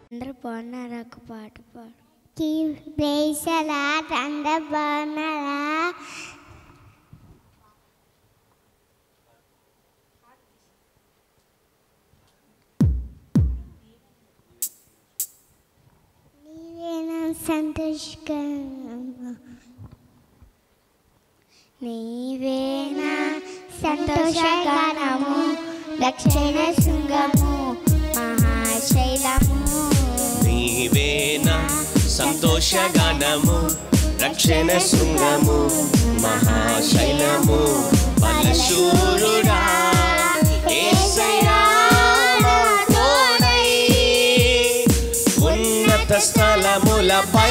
అందరూ బాగున్నారా ఒక పాట పాడు ప్రేసలా అందరు బాగున్నారా నీవేనా సంతోషకరంగా నీవేనా సంతోషగానము రక్షణ శృంగము మహాశైలము నీవేనా సంతోషగానము రక్షణ శృంగము మహాశైలము బలశూరుడా యేసయ్యా మా తోడై. ఉన్నత స్థలములపై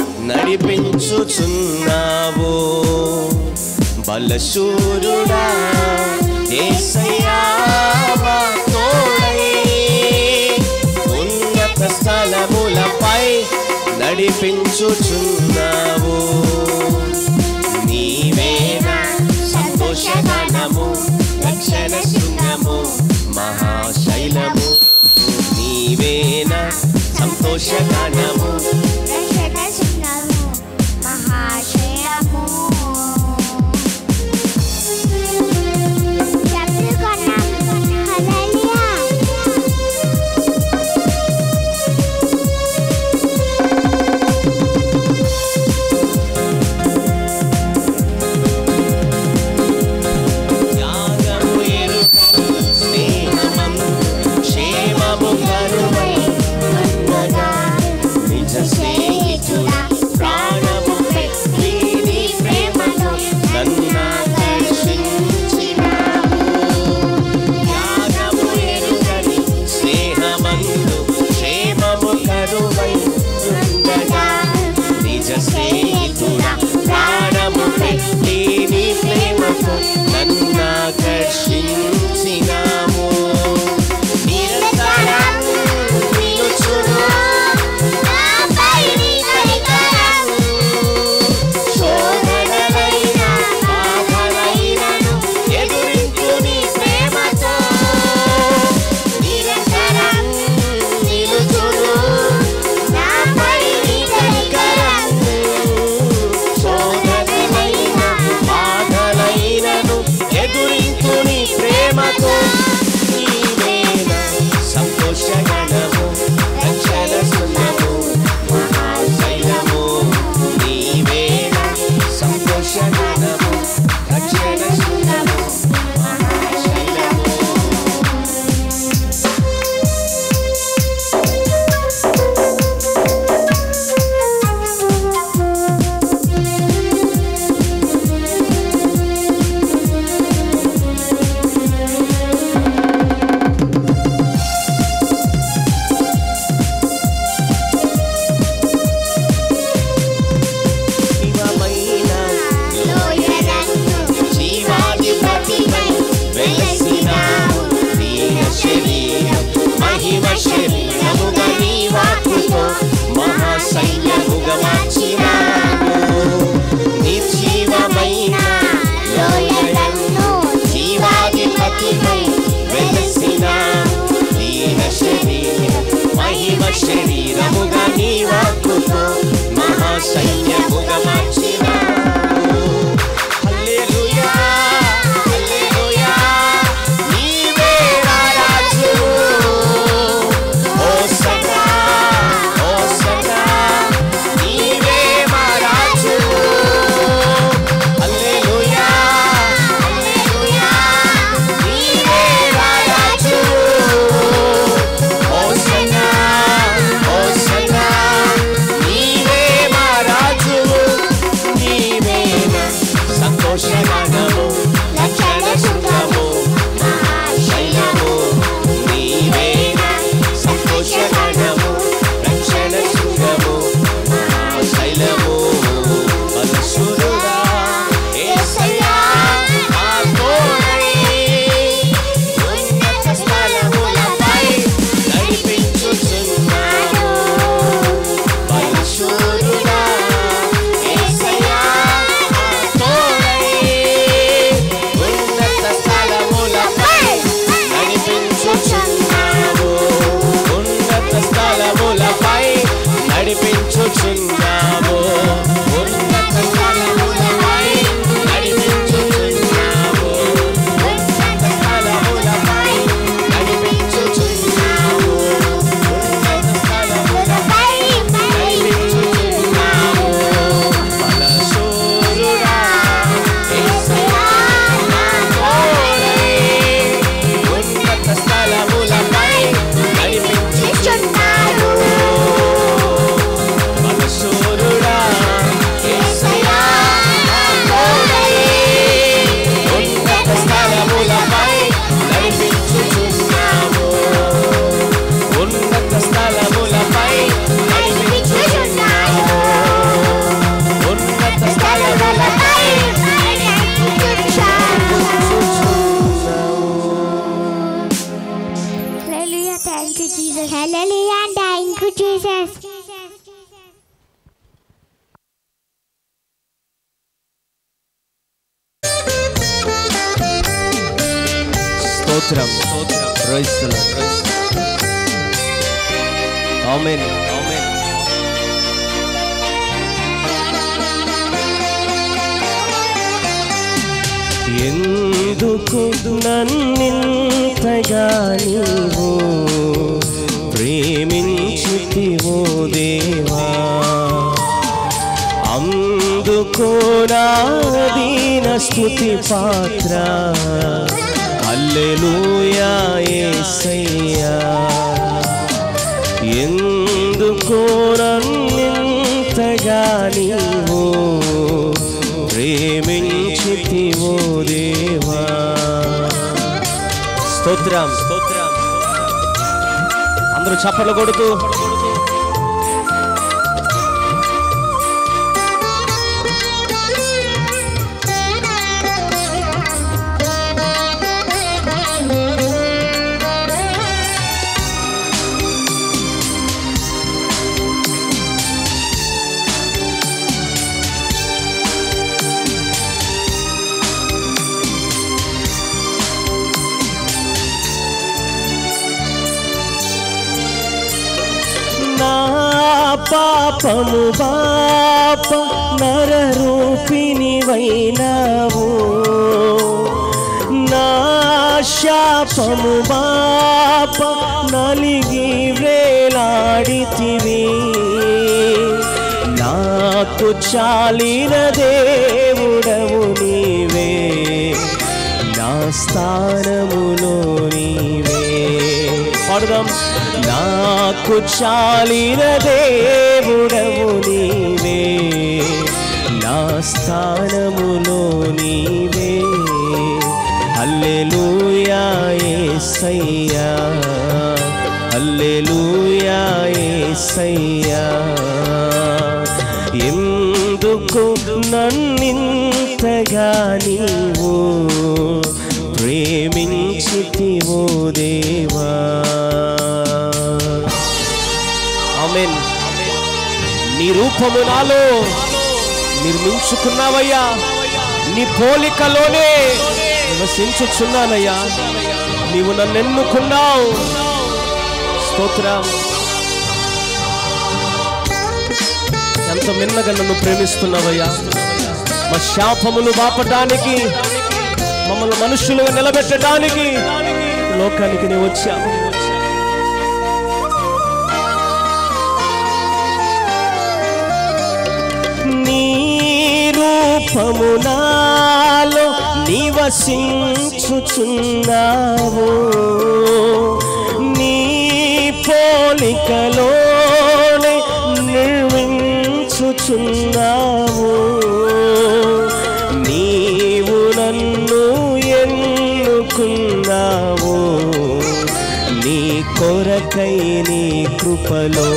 నడిపించుచున్నావు బలశూరుడా యేసయ్యా మా తోడై. ఉన్నత స్థలములపై నడిపించుచున్నావు నీవేనా సంతోషగానము రక్షణ శృంగము మహాశైలము నీవేనా సంతోషగానము రక్షణ శృంగము మహాశయము చెప్పుకున్నాము హల్లెలూయా త్యాగము ఎరుగని స్నేహమం క్షేమము కరువై అన్నగా నిజ నడిపించుచున్నావు ఉన్నత స్థలములపై నడిపించుచున్నావు ఉన్నత స్థలములపై నడిపించుచున్నావు ఉన్నత స్థలములపై నడిపించుచున్నావు బలశూరుడా యేసయ్యా నా తోడై ఉన్నత స్థలములపై నడిపించుచున్నావు బలశూరుడా యేసయ్యా నా తోడై ఉన్నత స్థలములపై నడిపించుచున్నావు ఉన్నత స్థలములపై నడిపించుచున్నావు ఉన్నత స్థలములపై Hallelujah, thank you, Jesus. Hallelujah, thank you, Jesus. స్తోత్రం స్తోత్రం ఆమేన్ ఆమేన్ ఎందుకు నన్నింతగా నీవు ప్రేమించితివో దేవా అందుకో దీన స్తుతి పాత్ర అల్లెలూయా యేసయ్యా ఎందుకో నన్నింతగా నీవు ప్రేమించితివో దేవా స్తోత్రం స్తోత్రం అందరూ చప్పట్లు కొడుతూ నా పాపము పాప నరరూపిణి వైనావు నా శాపము పాప నలిగి వేలాడితివి నాకు చాలిన దేవుడవు నీవే నా స్థానములో నీవే పాడుదాం నాకు చాలిన దేవుడవు నీవే నా స్థానములో నీవే అల్లెలూయా యేసయ్యా అల్లెలూయా యేసయ్యా ఎందుకు నన్నింతగా నీవు ప్రేమించితివో దేవా ఆమెన్ నీ రూపము నాలో నిర్మించుకున్నావయ్యా నీ పోలికలోనే నివసించుచున్నానయ్యా నీవు నన్ను ఎన్నుకున్నావు స్తోత్రం ఎంత మిన్నగా నన్ను ప్రేమిస్తున్నావయ్యా మా శాపములు బాపటానికి మమ్మల్ని మనుషులుగా నిలబెట్టడానికి లోకానికి నీవు వచ్చావు నీ రూపము నాలో నివసించుచున్నావు నీ పోలికలోనే నిర్మించుచున్నావు నీవు నన్ను ఎన్నుకున్నావు నీ కొరకై నీ కృపలో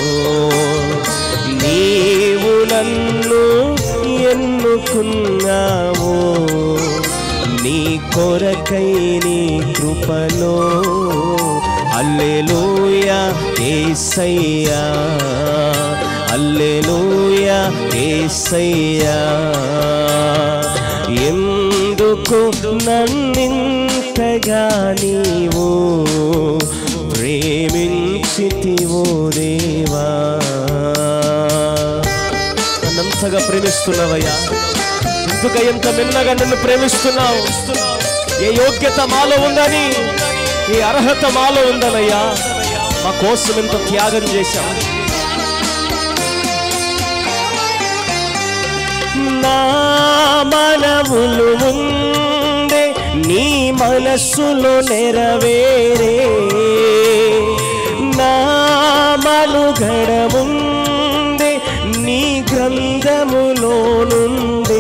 నీవు నన్ను ఎన్నుకున్నావు నీ కొరకై నీ కృపలో అల్లెలూయా ఏసయ్యా అల్లెలూయా ఏసయ్యా ఎందుకు నన్నింతగా నీవు ప్రేమించితివో దేవా అంతగా ప్రేమిస్తున్నావయ్యా ఎందుక ఎంత మిన్నగా నిన్ను ప్రేమిస్తున్నావు ఏ యోగ్యత మాలో ఉందని ఏ అర్హత మాలో ఉందనయ్యా మా కోసం ఎంత త్యాగం చేశావు నా మనవులు ముందే నీ మనస్సులో నెరవేరే నా మనుగడ ముందే నీ గ్రంథములో నుండే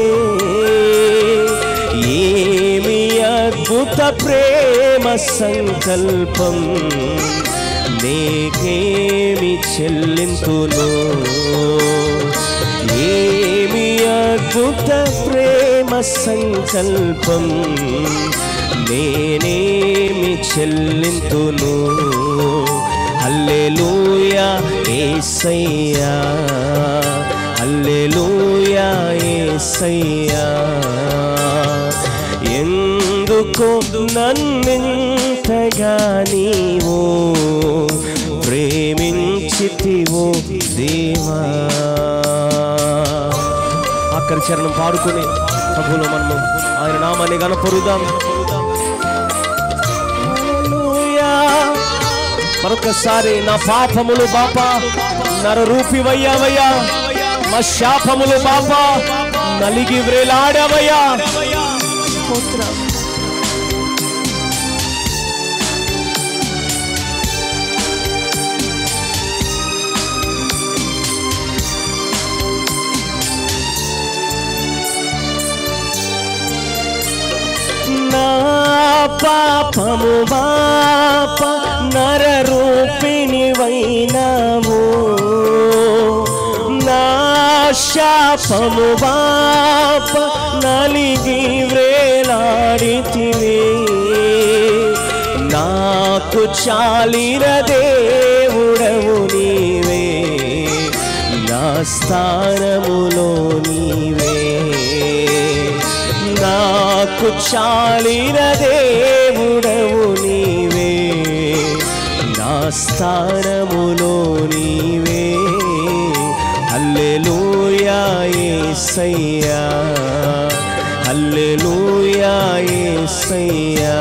ఏమి అద్భుత ప్రేమ సంకల్పం నీకేమి చెల్లింతును ఏమి అద్భుత ప్రేమ సంకల్పం నేనేమి చెల్లింతును అల్లెలూయా ఏసయ్యా అల్లెలూయా ఏసయ్యా ఎందుకు నన్నింతగా నీవు ప్రేమించితివో దేవా ఆఖరి చరణం పాడుకొని ప్రభులో మనము ఆయన నామాన్ని గనపరుదాం హల్లెలూయా. మరొకసారి నా పాపములు బాప నర రూపివయ్యావయ్యా మా శాపములు బాప నలిగి వ్రేలాడావయ్యా స్తోత్రం. నా పాపము బాప నర రూపిణి వైనావు నా శాపము బాప నలిగి వ్రేలాడితివే నాకు చాలిన దేవుడవు నీవే నా స్థానములో నీవే నాకు చాలిన దేవుడవు నీవే నా స్థానములో నీవే అల్లెలూయా యేసయ్యా అల్లెలూయా యేసయ్యా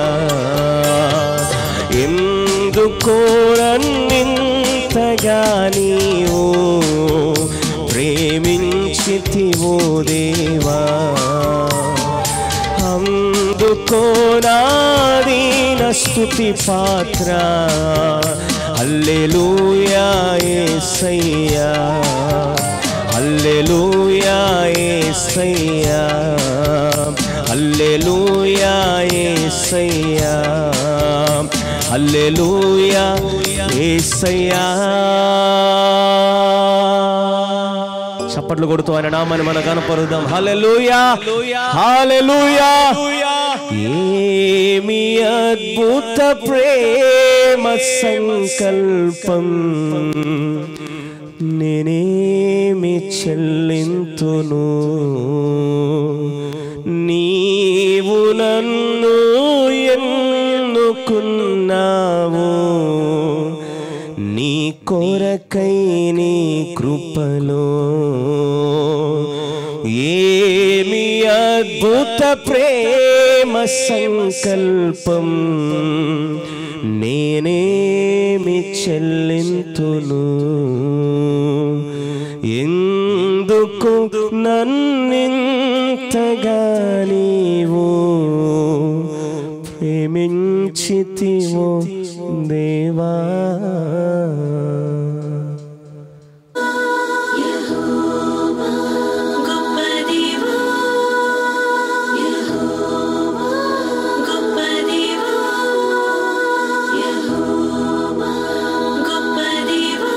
ఎందుకో నన్నింతగా నీవు ప్రేమించితివో దేవా అందుకో నాదీన స్తుతి పాత్ర అల్లెలూయా యేసయ్యా అల్లెలూయా యేసయ్యా అల్లెలూయా యేసయ్యా అల్లెలూయా యేసయ్యా చప్పట్లు కొడుతూ ఆయన నామాన్ని మనం కనపరుద్దాం హల్లెలూయా హల్లెలూయా ఏమి అద్భుత ప్రేమ సంకల్పం నేనేమి చెల్లింతును నీవు నన్ను ఎన్నుకున్నావు నీ కొరకై నీ కృపలో ఏమి అద్భుత ప్రేమ సంకల్పం నేనేమి చెల్లింతును ఎందుకు నన్నింతగా నీవు ప్రేమించితివో దేవా గొప్ప దేవా యెహోవా గొప్ప దేవా యెహోవా గొప్ప దేవా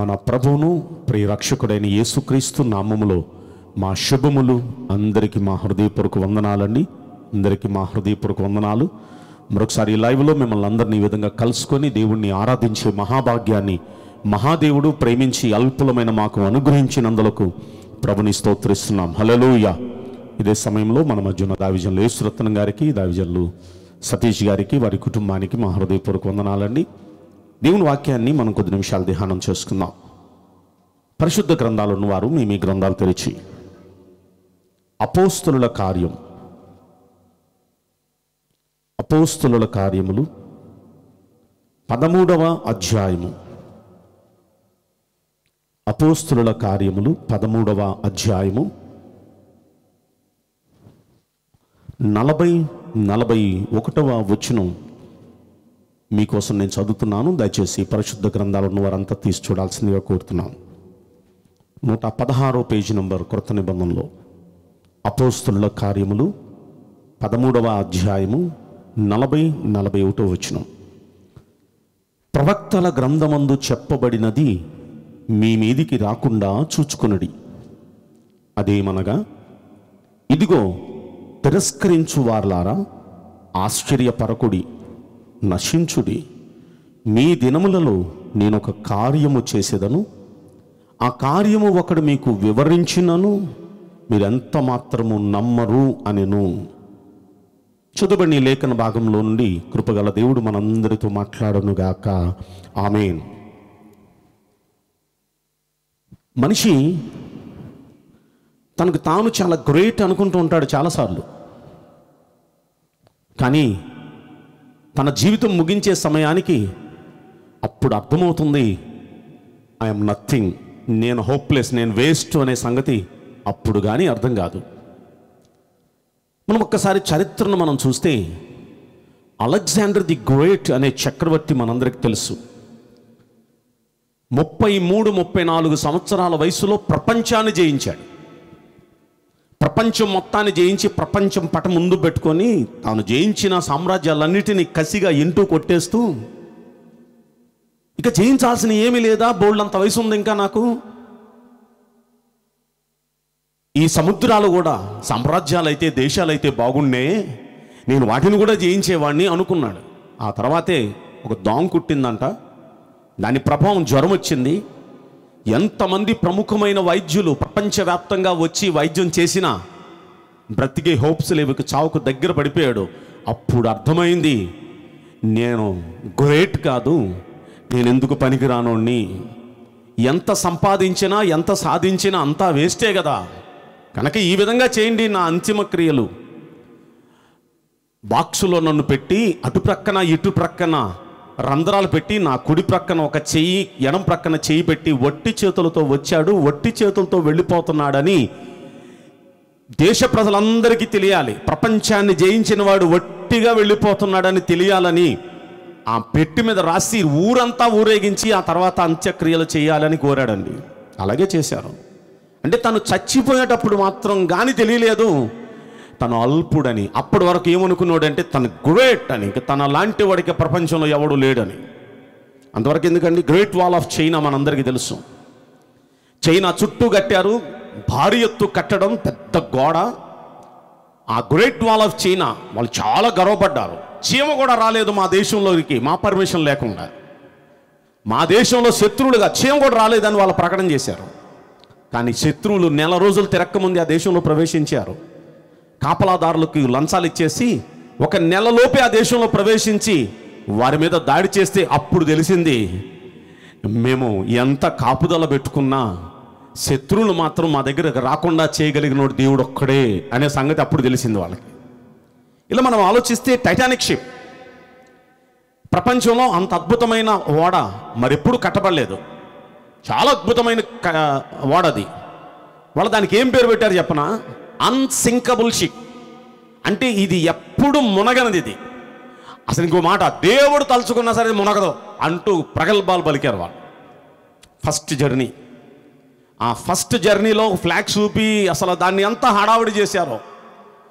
మన ప్రభువును ప్రియ రక్షకుడైన యేసుక్రీస్తు నామములో మా శుభములు అందరికీ మా హృదయపూర్వక వందనాలండి అందరికీ మా హృదయపూర్వక వందనాలు మరొకసారి ఈ లైవ్లో మిమ్మల్ని అందరినీ ఈ విధంగా కలుసుకొని దేవుణ్ణి ఆరాధించే మహాభాగ్యాన్ని మహాదేవుడు ప్రేమించి అల్పులమైన మాకు అనుగ్రహించినందులకు ప్రభుని స్తోత్రిస్తున్నాం హలలోయ ఇదే సమయంలో మన మధ్యన దావిజన్లు యేసురత్నం గారికి దావిజన్లు సతీష్ గారికి వారి కుటుంబానికి మా హృదయపూర్వక వందనాలండి దేవుని వాక్యాన్ని మనం కొద్ది నిమిషాలు ధ్యానం చేసుకుందాం పరిశుద్ధ గ్రంథాలు ఉన్నవారు మీ మీ గ్రంథాలు తెరిచి అపోస్తుల కార్యం అపోస్తుల కార్యములు పదమూడవ అధ్యాయము అపోస్తుల కార్యములు పదమూడవ అధ్యాయము నలభై నలభై ఒకటవ వచనం మీకోసం నేను చదువుతున్నాను దయచేసి పరిశుద్ధ గ్రంథాలు ఉన్న వారంతా తీసి చూడాల్సిందిగా కోరుతున్నాను నూట పదహారో పేజీ నంబర్ కృత నిబంధనలో అపోస్తుల కార్యములు పదమూడవ అధ్యాయము నలభై నలభై ఒకటో వచనం ప్రవక్తల గ్రంథమందు చెప్పబడినది మీ మీదికి రాకుండా చూచుకునడి అదేమనగా ఇదిగో తిరస్కరించు వార్లారా ఆశ్చర్యపరకుడి నశించుడి మీ దినములలో నేను ఒక కార్యము చేసేదను ఆ కార్యము ఒకడు మీకు వివరించినను మీరెంత మాత్రము నమ్మరు అనెను చదువుబడి ఈ లేఖన భాగంలో నుండి కృపగల దేవుడు మనందరితో మాట్లాడనుగాక ఆమెన్ మనిషి తనకు తాను చాలా గ్రేట్ అనుకుంటూ ఉంటాడు చాలాసార్లు కానీ తన జీవితం ముగించే సమయానికి అప్పుడు అర్థమవుతుంది ఐఎమ్ నథింగ్ నేను హోప్లెస్ నేను వేస్ట్ అనే సంగతి అప్పుడు కానీ అర్థం కాదు మనం ఒక్కసారి చరిత్రను మనం చూస్తే అలెగ్జాండర్ ది గ్రేట్ అనే చక్రవర్తి మనందరికి తెలుసు ముప్పై మూడు ముప్పై నాలుగు సంవత్సరాల వయసులో ప్రపంచాన్ని జయించాడు ప్రపంచం మొత్తాన్ని జయించి ప్రపంచం పట ముందు పెట్టుకొని తాను జయించిన సామ్రాజ్యాలన్నిటినీ కసిగా ఇంటూ కొట్టేస్తూ ఇక జయించాల్సిన ఏమీ లేదా బోల్డంత వయసు ఉంది ఇంకా నాకు ఈ సముద్రాలు కూడా సామ్రాజ్యాలైతే దేశాలైతే బాగుండే నేను వాటిని కూడా జయించేవాడిని అనుకున్నాడు ఆ తర్వాతే ఒక దోమ కుట్టిందంట దాని ప్రభావం జ్వరం వచ్చింది ఎంతమంది ప్రముఖమైన వైద్యులు ప్రపంచవ్యాప్తంగా వచ్చి వైద్యం చేసినా బ్రతికే హోప్స్ లేవు ఇక చావుకు దగ్గర పడిపోయాడు అప్పుడు అర్థమైంది నేను గ్రేట్ కాదు నేను ఎందుకు పనికిరానోడిని ఎంత సంపాదించినా ఎంత సాధించినా అంతా వేస్టే కదా కనుక ఈ విధంగా చేయండి నా అంతిమ క్రియలు బాక్సులో నన్ను పెట్టి అటు ప్రక్కన ఇటు ప్రక్కన రంధ్రాలు పెట్టి నా కుడి ప్రక్కన ఒక చెయ్యి ఎడం ప్రక్కన చెయ్యి పెట్టి వట్టి చేతులతో వచ్చాడు వట్టి చేతులతో వెళ్ళిపోతున్నాడని దేశ ప్రజలందరికీ తెలియాలి ప్రపంచాన్ని జయించిన వాడు వట్టిగా వెళ్ళిపోతున్నాడని తెలియాలని ఆ పెట్టి మీద రాసి ఊరంతా ఊరేగించి ఆ తర్వాత అంత్యక్రియలు చేయాలని కోరాడండి అలాగే చేశారు అంటే తను చచ్చిపోయేటప్పుడు మాత్రం కానీ తెలియలేదు తను అల్పుడని అప్పటి వరకు ఏమనుకున్నాడంటే తను గ్రేట్ అని ఇంక తన లాంటి వాడికి ప్రపంచంలో ఎవడు లేడని అంతవరకు ఎందుకండి గ్రేట్ వాల్ ఆఫ్ చైనా మనందరికీ తెలుసు చైనా చుట్టూ కట్టారు భారీ ఎత్తు కట్టడం పెద్ద గోడ ఆ గ్రేట్ వాల్ ఆఫ్ చైనా వాళ్ళు చాలా గర్వపడ్డారు చీమ కూడా రాలేదు మా దేశంలోకి మా పర్మిషన్ లేకుండా మా దేశంలో శత్రువులుగా చీమ కూడా రాలేదని వాళ్ళు ప్రకటన చేశారు కానీ శత్రువులు నెల రోజులు తిరక్కముందే ఆ దేశంలో ప్రవేశించారు కాపలాదారులకు లంచాలు ఇచ్చేసి ఒక నెలలోపే ఆ దేశంలో ప్రవేశించి వారి మీద దాడి చేస్తే అప్పుడు తెలిసింది మేము ఎంత కాపుదల పెట్టుకున్నా శత్రువులు మాత్రం మా దగ్గరకు రాకుండా చేయగలిగినోడు దేవుడు ఒక్కడే అనే సంగతి అప్పుడు తెలిసింది వాళ్ళకి ఇలా మనం ఆలోచిస్తే టైటానిక్ షిప్ ప్రపంచంలో అంత అద్భుతమైన ఓడ మరెప్పుడు కట్టబడలేదు చాలా అద్భుతమైన క- ఓడ అది వాళ్ళు దానికి ఏం పేరు పెట్టారు చెప్పనా అన్సింకబుల్ షిప్ అంటే ఇది ఎప్పుడు మునగనది ఇది అసలు ఇంకో మాట దేవుడు తలుచుకున్నా సరే మునగదు అంటూ ప్రగల్భాలు పలికారు వాళ్ళు ఫస్ట్ జర్నీ ఆ ఫస్ట్ జర్నీలో ఫ్లాగ్ చూపి అసలు దాన్ని ఎంత హడావుడి చేశారో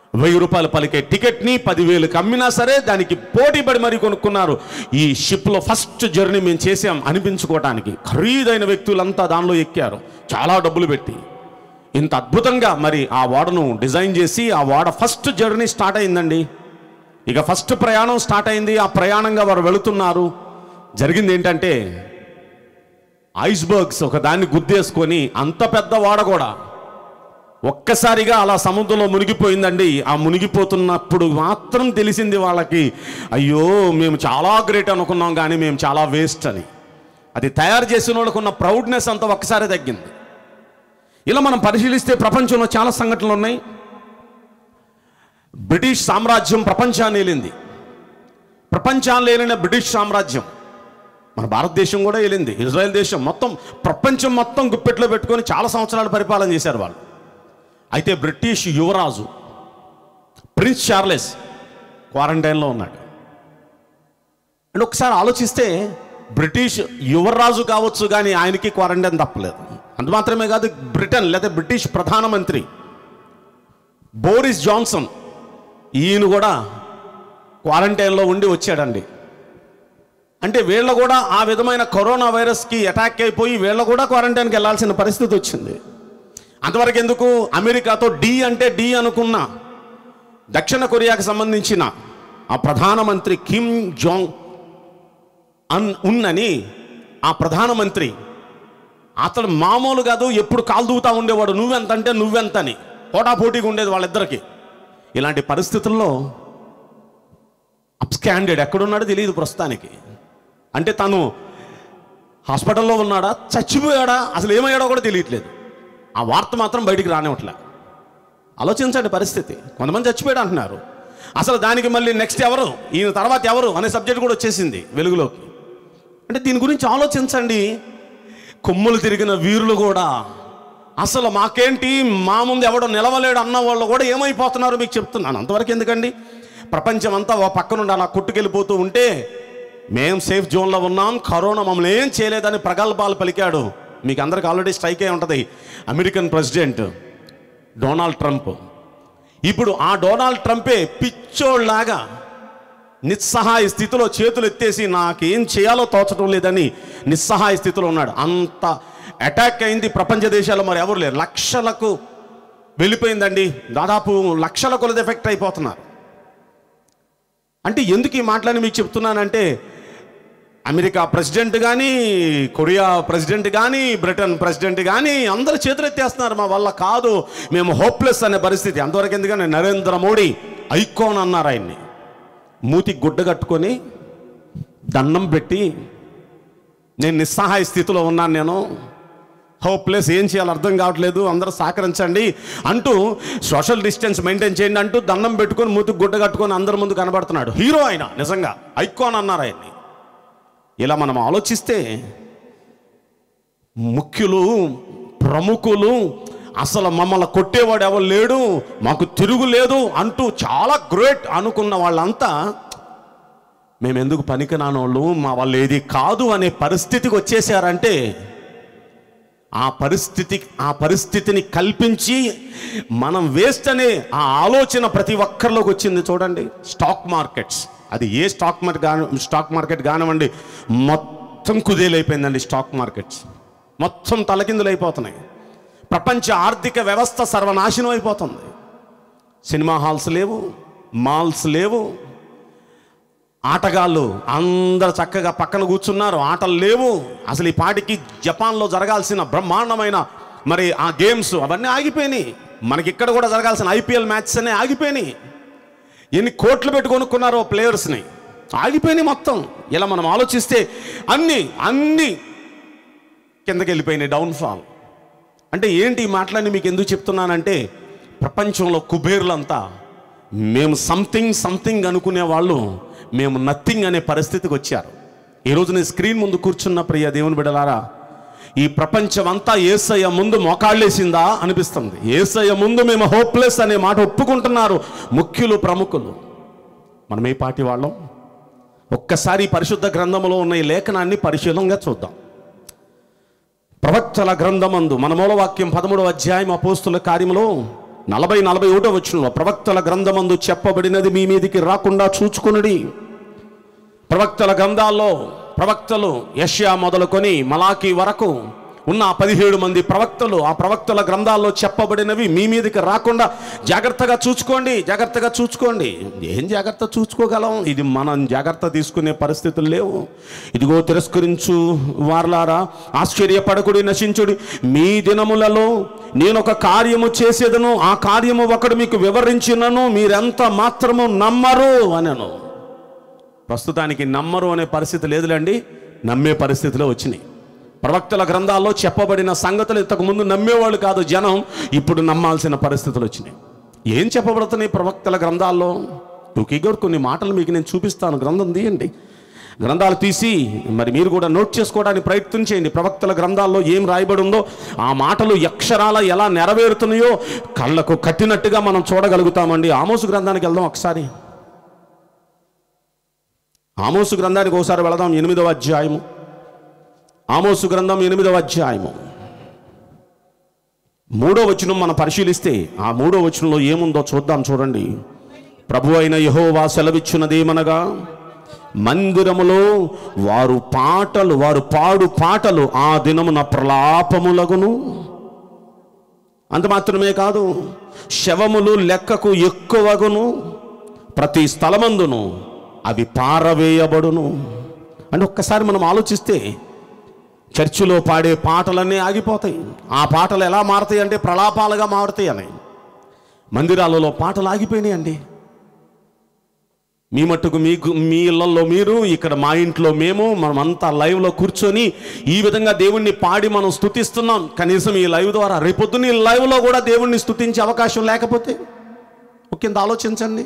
వెయ్యి రూపాయలు పలికే టికెట్ని పదివేలకు అమ్మినా సరే దానికి పోటీ పడి మరీ కొనుక్కున్నారు ఈ షిప్లో ఫస్ట్ జర్నీ మేము చేసాం అనిపించుకోవటానికి ఖరీదైన వ్యక్తులంతా దానిలో ఎక్కారు చాలా డబ్బులు పెట్టి ఇంత అద్భుతంగా మరి ఆ ఓడను డిజైన్ చేసి ఆ ఓడ ఫస్ట్ జర్నీ స్టార్ట్ అయిందండి ఇక ఫస్ట్ ప్రయాణం స్టార్ట్ అయింది ఆ ప్రయాణంగా వారు వెళుతున్నారు జరిగింది ఏంటంటే ఐస్బర్గ్స్ ఒక దాన్ని గుద్దేసుకొని అంత పెద్ద ఓడ కూడా ఒక్కసారిగా అలా సముద్రంలో మునిగిపోయిందండి ఆ మునిగిపోతున్నప్పుడు మాత్రం తెలిసింది వాళ్ళకి అయ్యో మేము చాలా గ్రేట్ అనుకున్నాం కానీ మేము చాలా వేస్ట్ అని అది తయారు చేసిన వాళ్ళకు ఉన్న ప్రౌడ్నెస్ అంతా ఒక్కసారి తగ్గింది ఇలా మనం పరిశీలిస్తే ప్రపంచంలో చాలా సంఘటనలు ఉన్నాయి బ్రిటిష్ సామ్రాజ్యం ప్రపంచాన్ని ఏలింది ప్రపంచాన్ని ఏలిన బ్రిటిష్ సామ్రాజ్యం మన భారతదేశం కూడా ఏలింది ఇజ్రాయెల్ దేశం మొత్తం ప్రపంచం మొత్తం గుప్పెట్లో పెట్టుకొని చాలా సంవత్సరాలు పరిపాలన చేశారు వాళ్ళు అయితే బ్రిటిష్ యువరాజు ప్రిన్స్ చార్లెస్ క్వారంటైన్లో ఉన్నాడు అండ్ ఒకసారి ఆలోచిస్తే బ్రిటిష్ యువరాజు కావచ్చు కానీ ఆయనకి క్వారంటైన్ తప్పలేదు అంత మాత్రమే కాదు బ్రిటన్ లేదా బ్రిటిష్ ప్రధానమంత్రి బోరిస్ జాన్సన్ ఈయన కూడా క్వారంటైన్లో ఉండి వచ్చాడండి అంటే వీళ్ళ కూడా ఆ విధమైన కరోనా వైరస్కి అటాక్ అయిపోయి వీళ్ళ కూడా క్వారంటైన్కి వెళ్ళాల్సిన పరిస్థితి వచ్చింది అంతవరకు ఎందుకు అమెరికాతో డి అంటే డి అనుకున్న దక్షిణ కొరియాకి సంబంధించిన ఆ ప్రధానమంత్రి కిమ్ జోంగ్ అన్ ఉన్నని ఆ ప్రధానమంత్రి అతడు మామూలు కాదు ఎప్పుడు కాలు దూతా ఉండేవాడు నువ్వెంత అంటే నువ్వెంత అని పోటాపోటీగా ఉండేది వాళ్ళిద్దరికి ఇలాంటి పరిస్థితుల్లో అప్స్కాండెడ్ ఎక్కడున్నాడో తెలియదు ప్రస్తుతానికి అంటే తను హాస్పిటల్లో ఉన్నాడా చచ్చిపోయాడా అసలు ఏమయ్యాడో కూడా తెలియట్లేదు ఆ వార్త మాత్రం బయటికి రానివ్వట్లే ఆలోచించండి పరిస్థితి కొంతమంది చచ్చిపోయాడు అంటున్నారు అసలు దానికి మళ్ళీ నెక్స్ట్ ఎవరు ఈయన తర్వాత ఎవరు అనే సబ్జెక్ట్ కూడా వచ్చేసింది వెలుగులోకి అంటే దీని గురించి ఆలోచించండి కొమ్ములు తిరిగిన వీరులు కూడా అసలు మాకేంటి మా ముందు ఎవడో నిలవలేడు అన్న వాళ్ళు కూడా ఏమైపోతున్నారో మీకు చెప్తున్నాను అంతవరకు ఎందుకండి ప్రపంచం అంతా ఓ పక్క నుండి అలా కొట్టుకెళ్ళిపోతూ ఉంటే మేం సేఫ్ జోన్లో ఉన్నాం కరోనా మమ్మల్ని ఏం చేయలేదని ప్రగల్భాలు పలికాడు మీకు అందరికి ఆల్రెడీ స్ట్రైక్ అయి ఉంటుంది అమెరికన్ ప్రెసిడెంట్ డొనాల్డ్ ట్రంప్ ఇప్పుడు ఆ డొనాల్డ్ ట్రంపే పిచ్చోళ్ళలాగా నిస్సహాయ స్థితిలో చేతులు ఎత్తేసి నాకేం చేయాలో తోచడం లేదని నిస్సహాయ స్థితిలో ఉన్నాడు అంత అటాక్ అయింది ప్రపంచ దేశాల్లో మరి ఎవరు లేరు లక్షలకు వెళ్ళిపోయిందండి దాదాపు లక్షల కొలది ఎఫెక్ట్ అయిపోతున్నారు అంటే ఎందుకు ఈ మాటలని మీకు చెప్తున్నానంటే అమెరికా ప్రెసిడెంట్ కానీ కొరియా ప్రెసిడెంట్ కానీ బ్రిటన్ ప్రెసిడెంట్ కానీ అందరు చేతులు ఎత్తేస్తున్నారు మా వల్ల కాదు మేము హోప్లెస్ అనే పరిస్థితి అంతవరకు ఎందుకని నరేంద్ర మోడీ ఐకోన్ అన్నారు ఆయన్ని మూతి గుడ్డ కట్టుకొని దండం పెట్టి నేను నిస్సహాయ స్థితిలో ఉన్నాను నేను హోప్లెస్ ఏం చేయాలో అర్థం కావట్లేదు అందరూ సహకరించండి అంటూ సోషల్ డిస్టెన్స్ మెయింటైన్ చేయండి అంటూ దండం పెట్టుకొని మూతికి గుడ్డ కట్టుకొని అందరి ముందు కనబడుతున్నాడు హీరో ఆయన నిజంగా ఐకాన్ అన్నారు ఆయన్ని ఇలా మనం ఆలోచిస్తే ముఖ్యులు ప్రముఖులు అసలు మమ్మల్ని కొట్టేవాడు ఎవరు లేడు మాకు తిరుగు లేదు అంటూ చాలా గ్రేట్ అనుకున్న వాళ్ళంతా మేము ఎందుకు పనికిరానోళ్ళు మా వాళ్ళు ఏది కాదు అనే పరిస్థితికి వచ్చేసారంటే ఆ పరిస్థితి ఆ పరిస్థితిని కల్పించి మనం వేస్ట్ అనే ఆ ఆలోచన ప్రతి ఒక్కరిలోకి వచ్చింది చూడండి స్టాక్ మార్కెట్స్ అది ఏ స్టాక్ మార్కెట్ కాని స్టాక్ మార్కెట్ కానివ్వండి మొత్తం కుదేలైపోయిందండి స్టాక్ మార్కెట్స్ మొత్తం తలకిందులైపోతున్నాయి ప్రపంచ ఆర్థిక వ్యవస్థ సర్వనాశనం అయిపోతుంది సినిమా హాల్స్ లేవు మాల్స్ లేవు ఆటగాళ్ళు అందరు చక్కగా పక్కన కూర్చున్నారు ఆటలు లేవు అసలు ఈ పాటికి జపాన్లో జరగాల్సిన బ్రహ్మాండమైన మరి ఆ గేమ్స్ అవన్నీ ఆగిపోయినాయి మనకి ఇక్కడ కూడా జరగాల్సిన ఐపీఎల్ మ్యాచెస్ అన్నీ ఆగిపోయినాయి ఎన్ని కోట్లు పెట్టి కొనుక్కున్నారో ప్లేయర్స్ని ఆగిపోయినాయి మొత్తం ఇలా మనం ఆలోచిస్తే అన్నీ అన్నీ కిందకి వెళ్ళిపోయినాయి డౌన్ఫాల్ అంటే ఏంటి ఈ మాటలన్నీ మీకు ఎందుకు చెప్తున్నానంటే ప్రపంచంలో కుబేర్లంతా మేము సంథింగ్ సంథింగ్ అనుకునే వాళ్ళు మేము నథింగ్ అనే పరిస్థితికి వచ్చారు ఈరోజు నేను స్క్రీన్ ముందు కూర్చున్న ప్రియ దేవుని బిడలారా ఈ ప్రపంచం అంతా ఏసయ్య ముందు మోకాళ్ళేసిందా అనిపిస్తుంది ఏసయ్య ముందు మేము హోప్లెస్ అనే మాట ఒప్పుకుంటున్నారు ముఖ్యులు ప్రముఖులు మనం ఏ పాటి వాళ్ళం ఒక్కసారి ఈ పరిశుద్ధ గ్రంథంలో ఉన్న ఈ లేఖనాన్ని పరిశీలనగా చూద్దాం ప్రవక్తల గ్రంథమందు మన మూలవాక్యం పదమూడవ అధ్యాయం అపోస్తుల కార్యములో నలభై నలభై ఒకటో వచ్చిన ప్రవక్తల గ్రంథమందు చెప్పబడినది మీ మీదికి రాకుండా చూచుకునుడి ప్రవక్తల గ్రంథాల్లో ప్రవక్తలు యష్యా మొదలుకొని మలాకి వరకు ఉన్న ఆ పదిహేడు మంది ప్రవక్తలు ఆ ప్రవక్తల గ్రంథాల్లో చెప్పబడినవి మీ మీదకి రాకుండా జాగ్రత్తగా చూసుకోండి జాగ్రత్తగా చూసుకోండి ఏం జాగ్రత్త చూసుకోగలం ఇది మనం జాగ్రత్త తీసుకునే పరిస్థితులు లేవు ఇదిగో తిరస్కరించు వార్లారా ఆశ్చర్యపడకుడి నశించుడి మీ దినములలో నేను ఒక కార్యము చేసేదను ఆ కార్యము ఒకడు మీకు వివరించినను మీరెంత మాత్రము నమ్మరు అనను ప్రస్తుతానికి నమ్మరు అనే పరిస్థితి లేదులేండి నమ్మే పరిస్థితిలో వచ్చినాయి ప్రవక్తల గ్రంథాల్లో చెప్పబడిన సంగతులు ఇంతకుముందు నమ్మేవాళ్ళు కాదు జనం ఇప్పుడు నమ్మాల్సిన పరిస్థితులు వచ్చినాయి ఏం చెప్పబడుతున్నాయి ప్రవక్తల గ్రంథాల్లో టూకీగర్ కొన్ని మాటలు మీకు నేను చూపిస్తాను గ్రంథం తీయండి గ్రంథాలు తీసి మరి మీరు కూడా నోట్ చేసుకోవడానికి ప్రయత్నం చేయండి ప్రవక్తల గ్రంథాల్లో ఏం రాయబడి ఉందో ఆ మాటలు అక్షరాల ఎలా నెరవేరుతున్నాయో కళ్ళకు కట్టినట్టుగా మనం చూడగలుగుతామండి ఆమోసు గ్రంథానికి వెళ్దాం ఒకసారి ఆమోసు గ్రంథానికి ఒకసారి వెళదాం ఎనిమిదవ అధ్యాయము ఆమోసు గ్రంథం ఎనిమిదవ అధ్యాయము మూడో వచనం మనం పరిశీలిస్తే ఆ మూడో వచనంలో ఏముందో చూద్దాం చూడండి ప్రభు అయిన యహోవా సెలవిచ్చున్నదేమనగా మందిరములో వారు పాటలు వారు పాడు పాటలు ఆ దినమున ప్రలాపములగును అంత మాత్రమే కాదు శవములు లెక్కకు ఎక్కువగును ప్రతి స్థలమందును అవి పారవేయబడును అంటే ఒక్కసారి మనం ఆలోచిస్తే చర్చిలో పాడే పాటలన్నీ ఆగిపోతాయి ఆ పాటలు ఎలా మారుతాయి అంటే ప్రలాపాలుగా మారుతాయి అని మందిరాలలో పాటలు ఆగిపోయినాయి అండి మీ మట్టుకు మీకు మీ ఇళ్లలో మీరు ఇక్కడ మా ఇంట్లో మేము మనమంతా లైవ్లో కూర్చొని ఈ విధంగా దేవుణ్ణి పాడి మనం స్తుతిస్తున్నాం కనీసం ఈ లైవ్ ద్వారా రేపొద్దున ఈ లైవ్లో కూడా దేవుణ్ణి స్తుతించే అవకాశం లేకపోతే ఒకంత ఆలోచించండి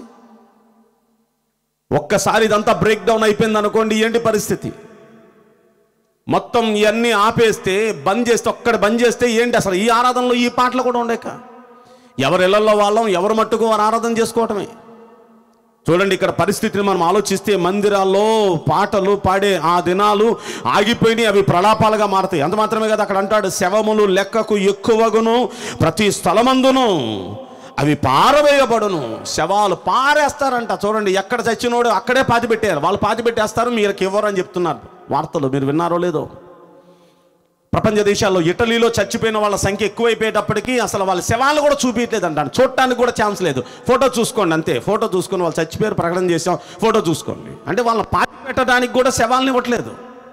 ఒక్కసారి ఇదంతా బ్రేక్ డౌన్ అయిపోయింది అనుకోండి ఏంటి పరిస్థితి మొత్తం ఇవన్నీ ఆపేస్తే బంద్ చేస్తే ఒక్కడ బంద్ చేస్తే ఏంటి అసలు ఈ ఆరాధనలో ఈ పాటలు కూడా ఉండేక ఎవరి ఇళ్లలో వాళ్ళం ఎవరు మట్టుకు వారు ఆరాధన చేసుకోవటమే చూడండి ఇక్కడ పరిస్థితిని మనం ఆలోచిస్తే మందిరాల్లో పాటలు పాడే ఆ దినాలు ఆగిపోయినాయి అవి ప్రలాపాలుగా మారతాయి అంత మాత్రమే కదా అక్కడ అంటాడు శవములు లెక్కకు ఎక్కువగును ప్రతి స్థలమందును అవి పారవేయబడును శవాలు పారేస్తారంట చూడండి ఎక్కడ చచ్చినోడు అక్కడే పాతి పెట్టారు వాళ్ళు పాతి పెట్టేస్తారు మీకు ఇవ్వరు అని చెప్తున్నారు వార్తలు మీరు విన్నారో లేదో ప్రపంచ దేశాల్లో ఇటలీలో చచ్చిపోయిన వాళ్ళ సంఖ్య ఎక్కువైపోయేటప్పటికీ అసలు వాళ్ళ శవాలు కూడా చూపించలేదు అంటాను చూడటానికి కూడా ఛాన్స్ లేదు ఫోటో చూసుకోండి అంతే ఫోటో చూసుకొని వాళ్ళు చచ్చిపోయారు ప్రకటన చేసాం ఫోటో చూసుకోండి అంటే వాళ్ళని పాతి పెట్టడానికి కూడా శవాలను ఇవ్వట్లేదు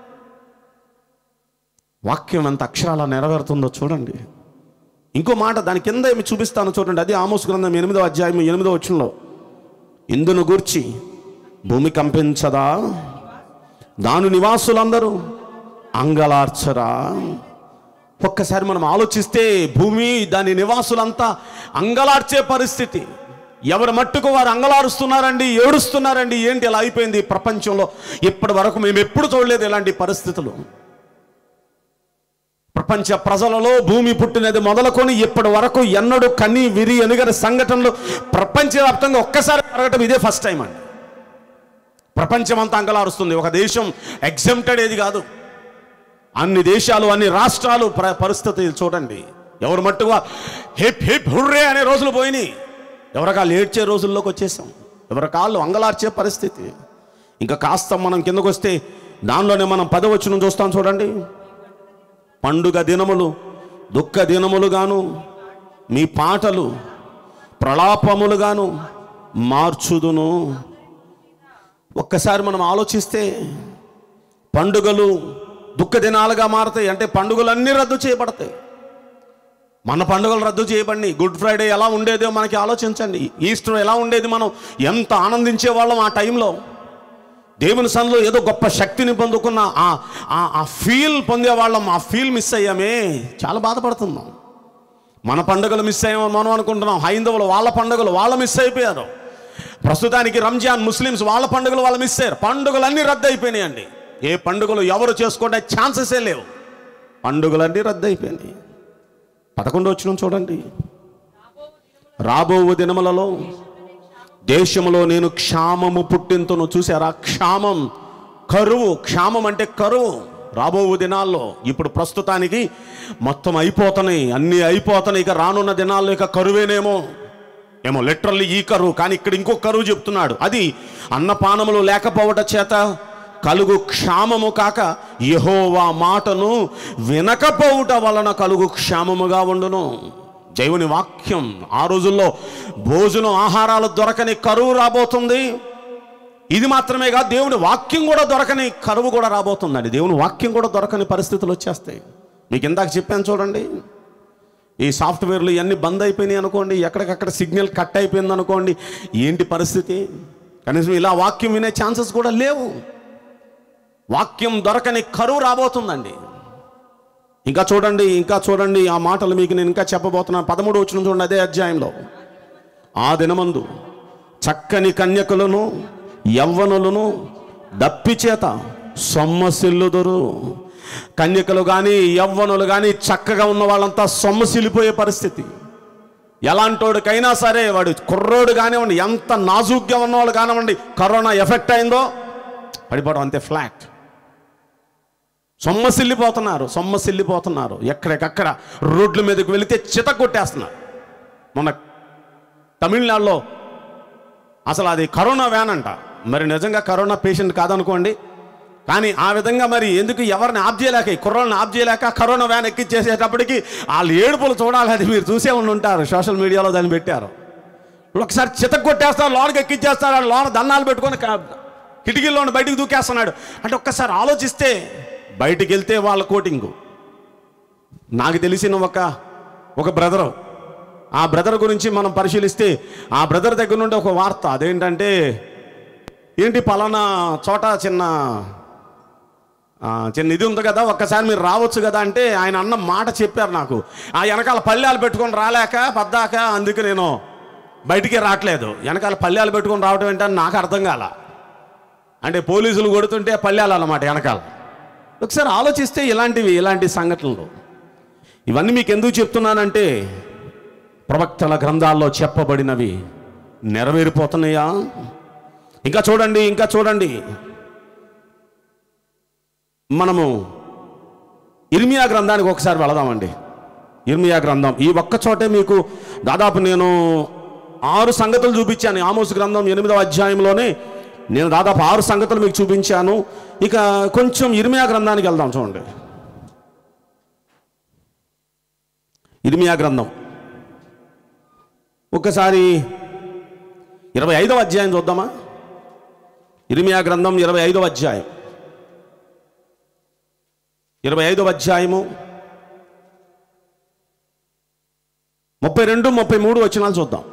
వాక్యం ఎంత అక్షరాల నెరవేరుతుందో చూడండి ఇంకో మాట దాని కింద ఏమి చూపిస్తాను చూడండి అది ఆమోస్ గ్రంథం ఎనిమిదో అధ్యాయం ఎనిమిదో వచ్చంలో ఇందును గూర్చి భూమి కంపించదా దాని నివాసులందరూ అంగలార్చరా ఒక్కసారి మనం ఆలోచిస్తే భూమి దాని నివాసులంతా అంగలార్చే పరిస్థితి ఎవరి మట్టుకు వారు అంగలారుస్తున్నారండి ఏడుస్తున్నారండి ఏంటి ఇలా అయిపోయింది ఈ ప్రపంచంలో ఇప్పటి వరకు మేము ఎప్పుడు చూడలేదు ఇలాంటి పరిస్థితులు ప్రపంచ ప్రజలలో భూమి పుట్టినది మొదలుకొని ఇప్పటి వరకు ఎన్నడూ కని విరి ఎనుగని సంఘటనలు ప్రపంచవ్యాప్తంగా ఒక్కసారి జరగటం ఇదే ఫస్ట్ టైం అండి ప్రపంచమంతా అంగలారుస్తుంది ఒక దేశం ఎగ్జెంప్టెడ్ ఏది కాదు అన్ని దేశాలు అన్ని రాష్ట్రాలు ప్ర- పరిస్థితి చూడండి ఎవరు మట్టుగా హిప్ హిప్ హుర్రే అనే రోజులు పోయినాయి ఎవరికాళ్ళు ఏడ్చే రోజుల్లోకి వచ్చేసాం ఎవరికాళ్ళు అంగలార్చే పరిస్థితి ఇంకా కాస్త మనం కిందకు వస్తే దానిలోనే మనం పదవచ్చును చూస్తాం చూడండి పండుగ దినములు దుఃఖ దినములుగాను మీ పాటలు ప్రలాపములుగాను మార్చుదును ఒక్కసారి మనం ఆలోచిస్తే పండుగలు దుఃఖ దినాలుగా మారతాయి అంటే పండుగలన్నీ రద్దు చేయబడతాయి మన పండుగలు రద్దు చేయబడి గుడ్ ఫ్రైడే ఎలా ఉండేదో మనకి ఆలోచించండి ఈస్టర్ ఎలా ఉండేది మనం ఎంత ఆనందించే వాళ్ళం ఆ టైంలో దేవుని సన్నిలో ఏదో గొప్ప శక్తిని పొందుకున్న ఆ ఆ- ఆ ఫీల్ పొందేవాళ్ళం ఆ ఫీల్ మిస్ అయ్యామే చాలా బాధపడుతున్నాం మన పండుగలు మిస్ అయ్యామని మనం అనుకుంటున్నాం హైందవులు వాళ్ళ పండుగలు వాళ్ళ మిస్ అయిపోయారు ప్రస్తుతానికి రంజాన్ ముస్లిమ్స్ వాళ్ళ పండుగలు వాళ్ళు మిస్ అయ్యారు పండుగలన్నీ రద్దు అయిపోయినాయండి ఏ పండుగలు ఎవరు చేసుకునే ఛాన్సెసే లేవు పండుగలన్నీ రద్దు అయిపోయినాయి పదకొండు వచ్చిన చూడండి రాబో దినములలో దేశంలో నేను క్షామము పుట్టింతును చూసారా క్షామం కరువు క్షామం అంటే కరువు రాబో దినాల్లో ఇప్పుడు ప్రస్తుతానికి మొత్తం అయిపోతున్నాయి అన్నీ అయిపోతున్నాయి ఇక రానున్న దినాల్లో ఇక కరువేనేమో ఏమో లిటరల్లీ ఈ కరువు కానీ ఇక్కడ ఇంకో కరువు చెప్తున్నాడు అది అన్నపానములు లేకపోవట చేత కలుగు క్షామము కాక యెహోవా మాటను వినకపోవుట వలన కలుగు క్షామముగా ఉండును జైవుని వాక్యం ఆ రోజుల్లో భోజనం ఆహారాలు దొరకని కరువు రాబోతుంది ఇది మాత్రమే కాదు దేవుని వాక్యం కూడా దొరకని కరువు కూడా రాబోతుందండి దేవుని వాక్యం కూడా దొరకని పరిస్థితులు వచ్చేస్తాయి మీకు ఇందాక చెప్పాను చూడండి ఈ సాఫ్ట్వేర్లు ఇవన్నీ బంద్ అయిపోయినాయి అనుకోండి ఎక్కడికక్కడ సిగ్నల్ కట్ అయిపోయింది అనుకోండి ఏంటి పరిస్థితి కనీసం ఇలా వాక్యం వినే ఛాన్సెస్ కూడా లేవు వాక్యం దొరకని కరువు రాబోతుందండి ఇంకా చూడండి ఇంకా చూడండి ఆ మాటలు మీకు నేను ఇంకా చెప్పబోతున్నాను పదమూడు వచ్చిన చూడండి అదే అధ్యాయంలో ఆ దినమందు చక్కని కన్యకులను యవ్వనులను దప్పి చేత సొమ్మసిల్లుదురు కన్యకలు కానీ యవ్వనులు కానీ చక్కగా ఉన్న వాళ్ళంతా సొమ్మసిల్లిపోయే పరిస్థితి ఎలాంటోడికైనా సరే వాడు కుర్రోడు కానివ్వండి ఎంత నాజూగ్గా ఉన్నవాళ్ళు కానివ్వండి కరోనా ఎఫెక్ట్ అయిందో పడిపోవడం అంతే ఫ్లాట్ సొమ్మసిల్లిపోతున్నారు సొమ్మసిల్లిపోతున్నారు ఎక్కడికక్కడ రోడ్ల మీదకి వెళితే చిత కొట్టేస్తున్నారు మొన్న తమిళనాడులో అసలు అది కరోనా వ్యాన్ అంట మరి నిజంగా కరోనా పేషెంట్ కాదనుకోండి కానీ ఆ విధంగా మరి ఎందుకు ఎవరిని ఆప్ చేయలేక ఈ కుర్రోళ్ళని ఆప్ చేయలేక కరోనా వ్యాన్ ఎక్కిచ్చేసేటప్పటికి వాళ్ళు ఏడుపులు చూడాలి అది మీరు చూసే ఉండి ఉంటారు సోషల్ మీడియాలో దాన్ని పెట్టారు ఒకసారి చితక్ కొట్టేస్తారు లోనకి ఎక్కిచ్చేస్తారు ఆ లోన దండాలు పెట్టుకొని క- కిటికీల్లోని బయటికి దూకేస్తున్నాడు అంటే ఒక్కసారి ఆలోచిస్తే బయటికి వెళ్తే వాళ్ళ కోటింగు నాకు తెలిసిన ఒక ఒక బ్రదరు ఆ బ్రదర్ గురించి మనం పరిశీలిస్తే ఆ బ్రదర్ దగ్గర నుండి ఒక వార్త అదేంటంటే ఏంటి పలానా చోట చిన్న ఆ, చిన్న ఇది ఉంది కదా ఒక్కసారి మీరు రావచ్చు కదా అంటే ఆయన అన్న మాట చెప్పారు నాకు ఆ వెనకాల పల్లెలు పెట్టుకొని రాలేక పద్దాక అందుకు నేను బయటికి రావట్లేదు వెనకాల పల్లెలు పెట్టుకొని రావడం ఏంటని నాకు అర్థం కాల అంటే పోలీసులు కొడుతుంటే పల్లెలు అన్నమాట వెనకాల ఒకసారి ఆలోచిస్తే ఇలాంటివి ఇలాంటి సంఘటనలు ఇవన్నీ మీకు ఎందుకు చెప్తున్నానంటే ప్రవక్తల గ్రంథాల్లో చెప్పబడినవి నెరవేరిపోతున్నాయా ఇంకా చూడండి ఇంకా చూడండి మనము ఇర్మియా గ్రంథానికి ఒకసారి వెళదామండి ఇర్మియా గ్రంథం ఈ ఒక్క చోటే మీకు దాదాపు నేను ఆరు సంగతులు చూపించాను ఆమోస్ గ్రంథం ఎనిమిదవ అధ్యాయంలోనే నేను దాదాపు ఆరు సంగతులు మీకు చూపించాను ఇక కొంచెం ఇర్మియా గ్రంథానికి వెళ్దాం చూడండి ఇర్మియా గ్రంథం ఒకసారి ఇరవై ఐదవ అధ్యాయం చూద్దామా ఇర్మియా గ్రంథం ఇరవై ఐదవ అధ్యాయం ఇరవై ఐదవ అధ్యాయము ముప్పై రెండు ముప్పై మూడు వచనాలు చూద్దాం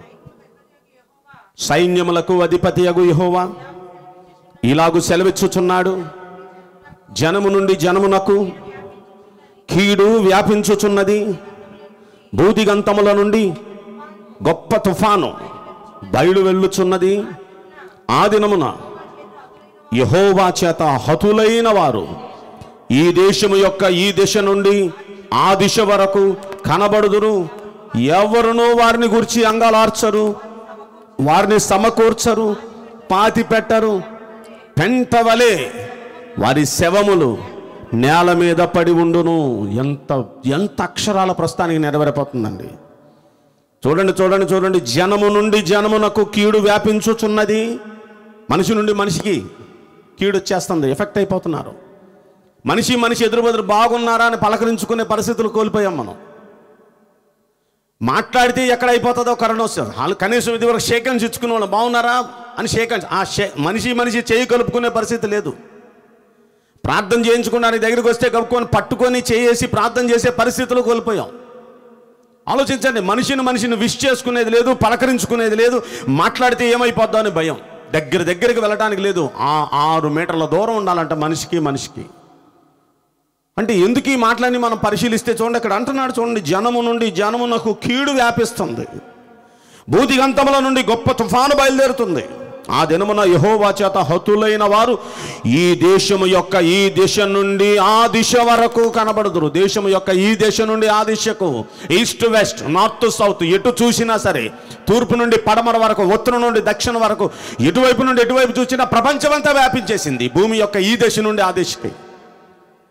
సైన్యములకు అధిపతి అగు యహోవా ఇలాగు సెలవిచ్చుచున్నాడు జనము నుండి జనమునకు కీడు వ్యాపించుచున్నది భూదిగంతముల నుండి గొప్ప తుఫాను బయలు వెళ్ళుచున్నది ఆ దినమున యహోవా చేత హతులైన వారు ఈ దేశము యొక్క ఈ దిశ నుండి ఆ దిశ వరకు కనబడుదురు ఎవరునూ వారిని గురించి అంగలార్చరు వారిని సమకూర్చరు పాతి పెట్టరు పెంట వలె వారి శవములు నేల మీద పడి ఉండును ఎంత ఎంత అక్షరాల ప్రస్తుతానికి నెరవేరిపోతుందండి చూడండి చూడండి చూడండి జనము నుండి జనమునకు కీడు వ్యాపించుచున్నది మనిషి నుండి మనిషికి కీడు వచ్చేస్తుంది ఎఫెక్ట్ అయిపోతున్నారు మనిషి మనిషి ఎదురు బదురు బాగున్నారా అని పలకరించుకునే పరిస్థితులు కోల్పోయాం మనం మాట్లాడితే ఎక్కడ అయిపోతుందో కరోనా వస్తుంది వాళ్ళు కనీసం ఇది వరకు షేక్ హ్యాండ్స్ ఇచ్చుకునే వాళ్ళు బాగున్నారా అని షేక్ హ్యాండ్స్ ఆ షే మనిషి మనిషి చేయి కలుపుకునే పరిస్థితి లేదు ప్రార్థన చేయించుకోవడానికి దగ్గరికి వస్తే కలుపుకొని పట్టుకొని చేసి ప్రార్థన చేసే పరిస్థితులు కోల్పోయాం ఆలోచించండి మనిషిని మనిషిని విష్ చేసుకునేది లేదు పలకరించుకునేది లేదు మాట్లాడితే ఏమైపోద్దో అని భయం దగ్గర దగ్గరికి వెళ్ళడానికి లేదు ఆ ఆరు మీటర్ల దూరం ఉండాలంట మనిషికి మనిషికి అంటే ఎందుకు ఈ మాటలని మనం పరిశీలిస్తే చూడండి ఇక్కడ అంటున్నాడు చూడండి జనము నుండి జనమునకు కీడు వ్యాపిస్తుంది భూదిగంతముల నుండి గొప్ప తుఫాను బయలుదేరుతుంది ఆ దినమున యహోవా చేత హతులైన వారు ఈ దేశము యొక్క ఈ దిశ నుండి ఆ దిశ వరకు కనబడుదురు దేశము యొక్క ఈ దిశ నుండి ఆ దిశకు ఈస్ట్ వెస్ట్ నార్త్ సౌత్ ఎటు చూసినా సరే తూర్పు నుండి పడమర వరకు ఉత్తరం నుండి దక్షిణ వరకు ఎటువైపు నుండి ఎటువైపు చూసినా ప్రపంచమంతా వ్యాపించేసింది భూమి యొక్క ఈ దిశ నుండి ఆ దిశకి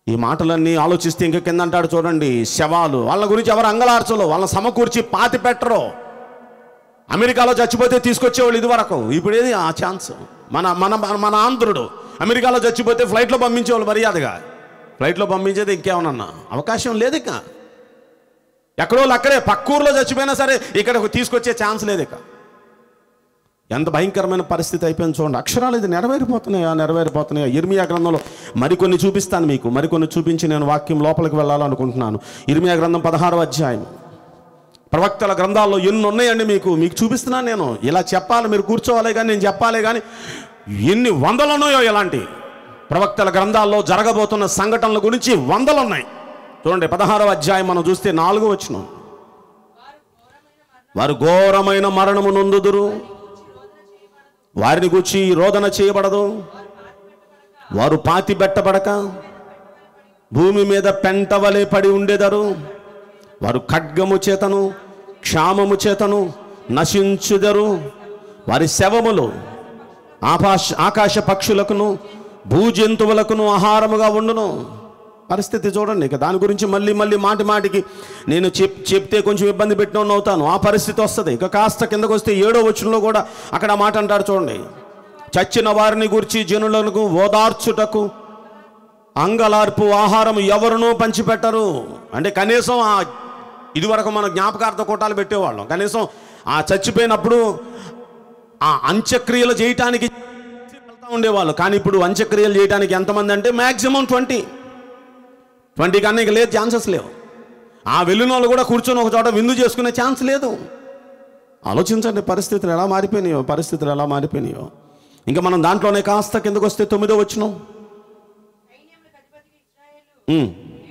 ఈ మాటలన్నీ ఆలోచిస్తే ఇంక కింద అంటాడు చూడండి శవాలు వాళ్ళ గురించి ఎవరు అంగలార్చలు వాళ్ళని సమకూర్చి పాతి పెట్టరు అమెరికాలో చచ్చిపోతే తీసుకొచ్చేవాళ్ళు ఇది వరకు ఇప్పుడు ఏది ఆ ఛాన్స్ మన మన మన ఆంధ్రుడు అమెరికాలో చచ్చిపోతే ఫ్లైట్లో పంపించేవాళ్ళు మర్యాదగా ఫ్లైట్లో పంపించేది ఇంకేమన్నా అవకాశం లేదు ఇక ఎక్కడో వాళ్ళు అక్కడే పక్క ఊర్లో చచ్చిపోయినా సరే ఇక్కడ తీసుకొచ్చే ఛాన్స్ లేదు ఇక ఎంత భయంకరమైన పరిస్థితి అయిపోయింది చూడండి అక్షరాలు ఇది నెరవేరిపోతున్నాయా నెరవేరిపోతున్నాయా ఇర్మియా గ్రంథంలో మరికొన్ని చూపిస్తాను మీకు మరికొన్ని చూపించి నేను వాక్యం లోపలికి వెళ్ళాలనుకుంటున్నాను ఇర్మియా గ్రంథం పదహారవ అధ్యాయం ప్రవక్తల గ్రంథాల్లో ఎన్ని ఉన్నాయండి మీకు మీకు చూపిస్తున్నాను నేను ఇలా చెప్పాలి మీరు కూర్చోవాలి కానీ నేను చెప్పాలి కానీ ఎన్ని వందలు ఉన్నాయో ఇలాంటి ప్రవక్తల గ్రంథాల్లో జరగబోతున్న సంఘటనల గురించి వందలు ఉన్నాయి చూడండి పదహారవ అధ్యాయం మనం చూస్తే నాలుగు వచ్చిన వారు ఘోరమైన మరణము నొందుదురు వారిని గురించి రోదన చేయబడదు వారు పాతి పెట్టబడక భూమి మీద పెంటవలే పడి ఉండేదారు వారు ఖడ్గము చేతను క్షామము చేతను నశించుదరు వారి శవములు ఆకాశ ఆకాశ పక్షులకును భూజంతువులకును ఆహారముగా ఉండును పరిస్థితి చూడండి ఇక దాని గురించి మళ్ళీ మళ్ళీ మాటి మాటికి నేను చెప్ చెప్తే కొంచెం ఇబ్బంది పెట్టిన అవుతాను ఆ పరిస్థితి వస్తుంది ఇక కాస్త కిందకు వస్తే ఏడో వచనంలో కూడా అక్కడ ఆ మాట అంటారు చూడండి చచ్చిన వారిని గురించి జనులకు ఓదార్చుటకు అంగలార్పు ఆహారం ఎవరునూ పంచిపెట్టరు అంటే కనీసం ఆ ఇదివరకు మనం జ్ఞాపకార్థ కూటాలు పెట్టేవాళ్ళం కనీసం ఆ చచ్చిపోయినప్పుడు ఆ అంత్యక్రియలు చేయటానికి వెళ్తా ఉండేవాళ్ళు కానీ ఇప్పుడు అంత్యక్రియలు చేయడానికి ఎంతమంది అంటే మ్యాక్సిమం ట్వంటీ ట్వంటీ కన్నా ఇక లేదు ఛాన్సెస్ లేవు ఆ వెళ్ళిన వాళ్ళు కూడా కూర్చొని ఒక చోట విందు చేసుకునే ఛాన్స్ లేదు ఆలోచించండి పరిస్థితులు ఎలా మారిపోయినాయో పరిస్థితులు ఎలా మారిపోయినాయో ఇంకా మనం దాంట్లోనే కాస్త కిందకు వస్తే తొమ్మిదో వచ్చినాం ఉమ్.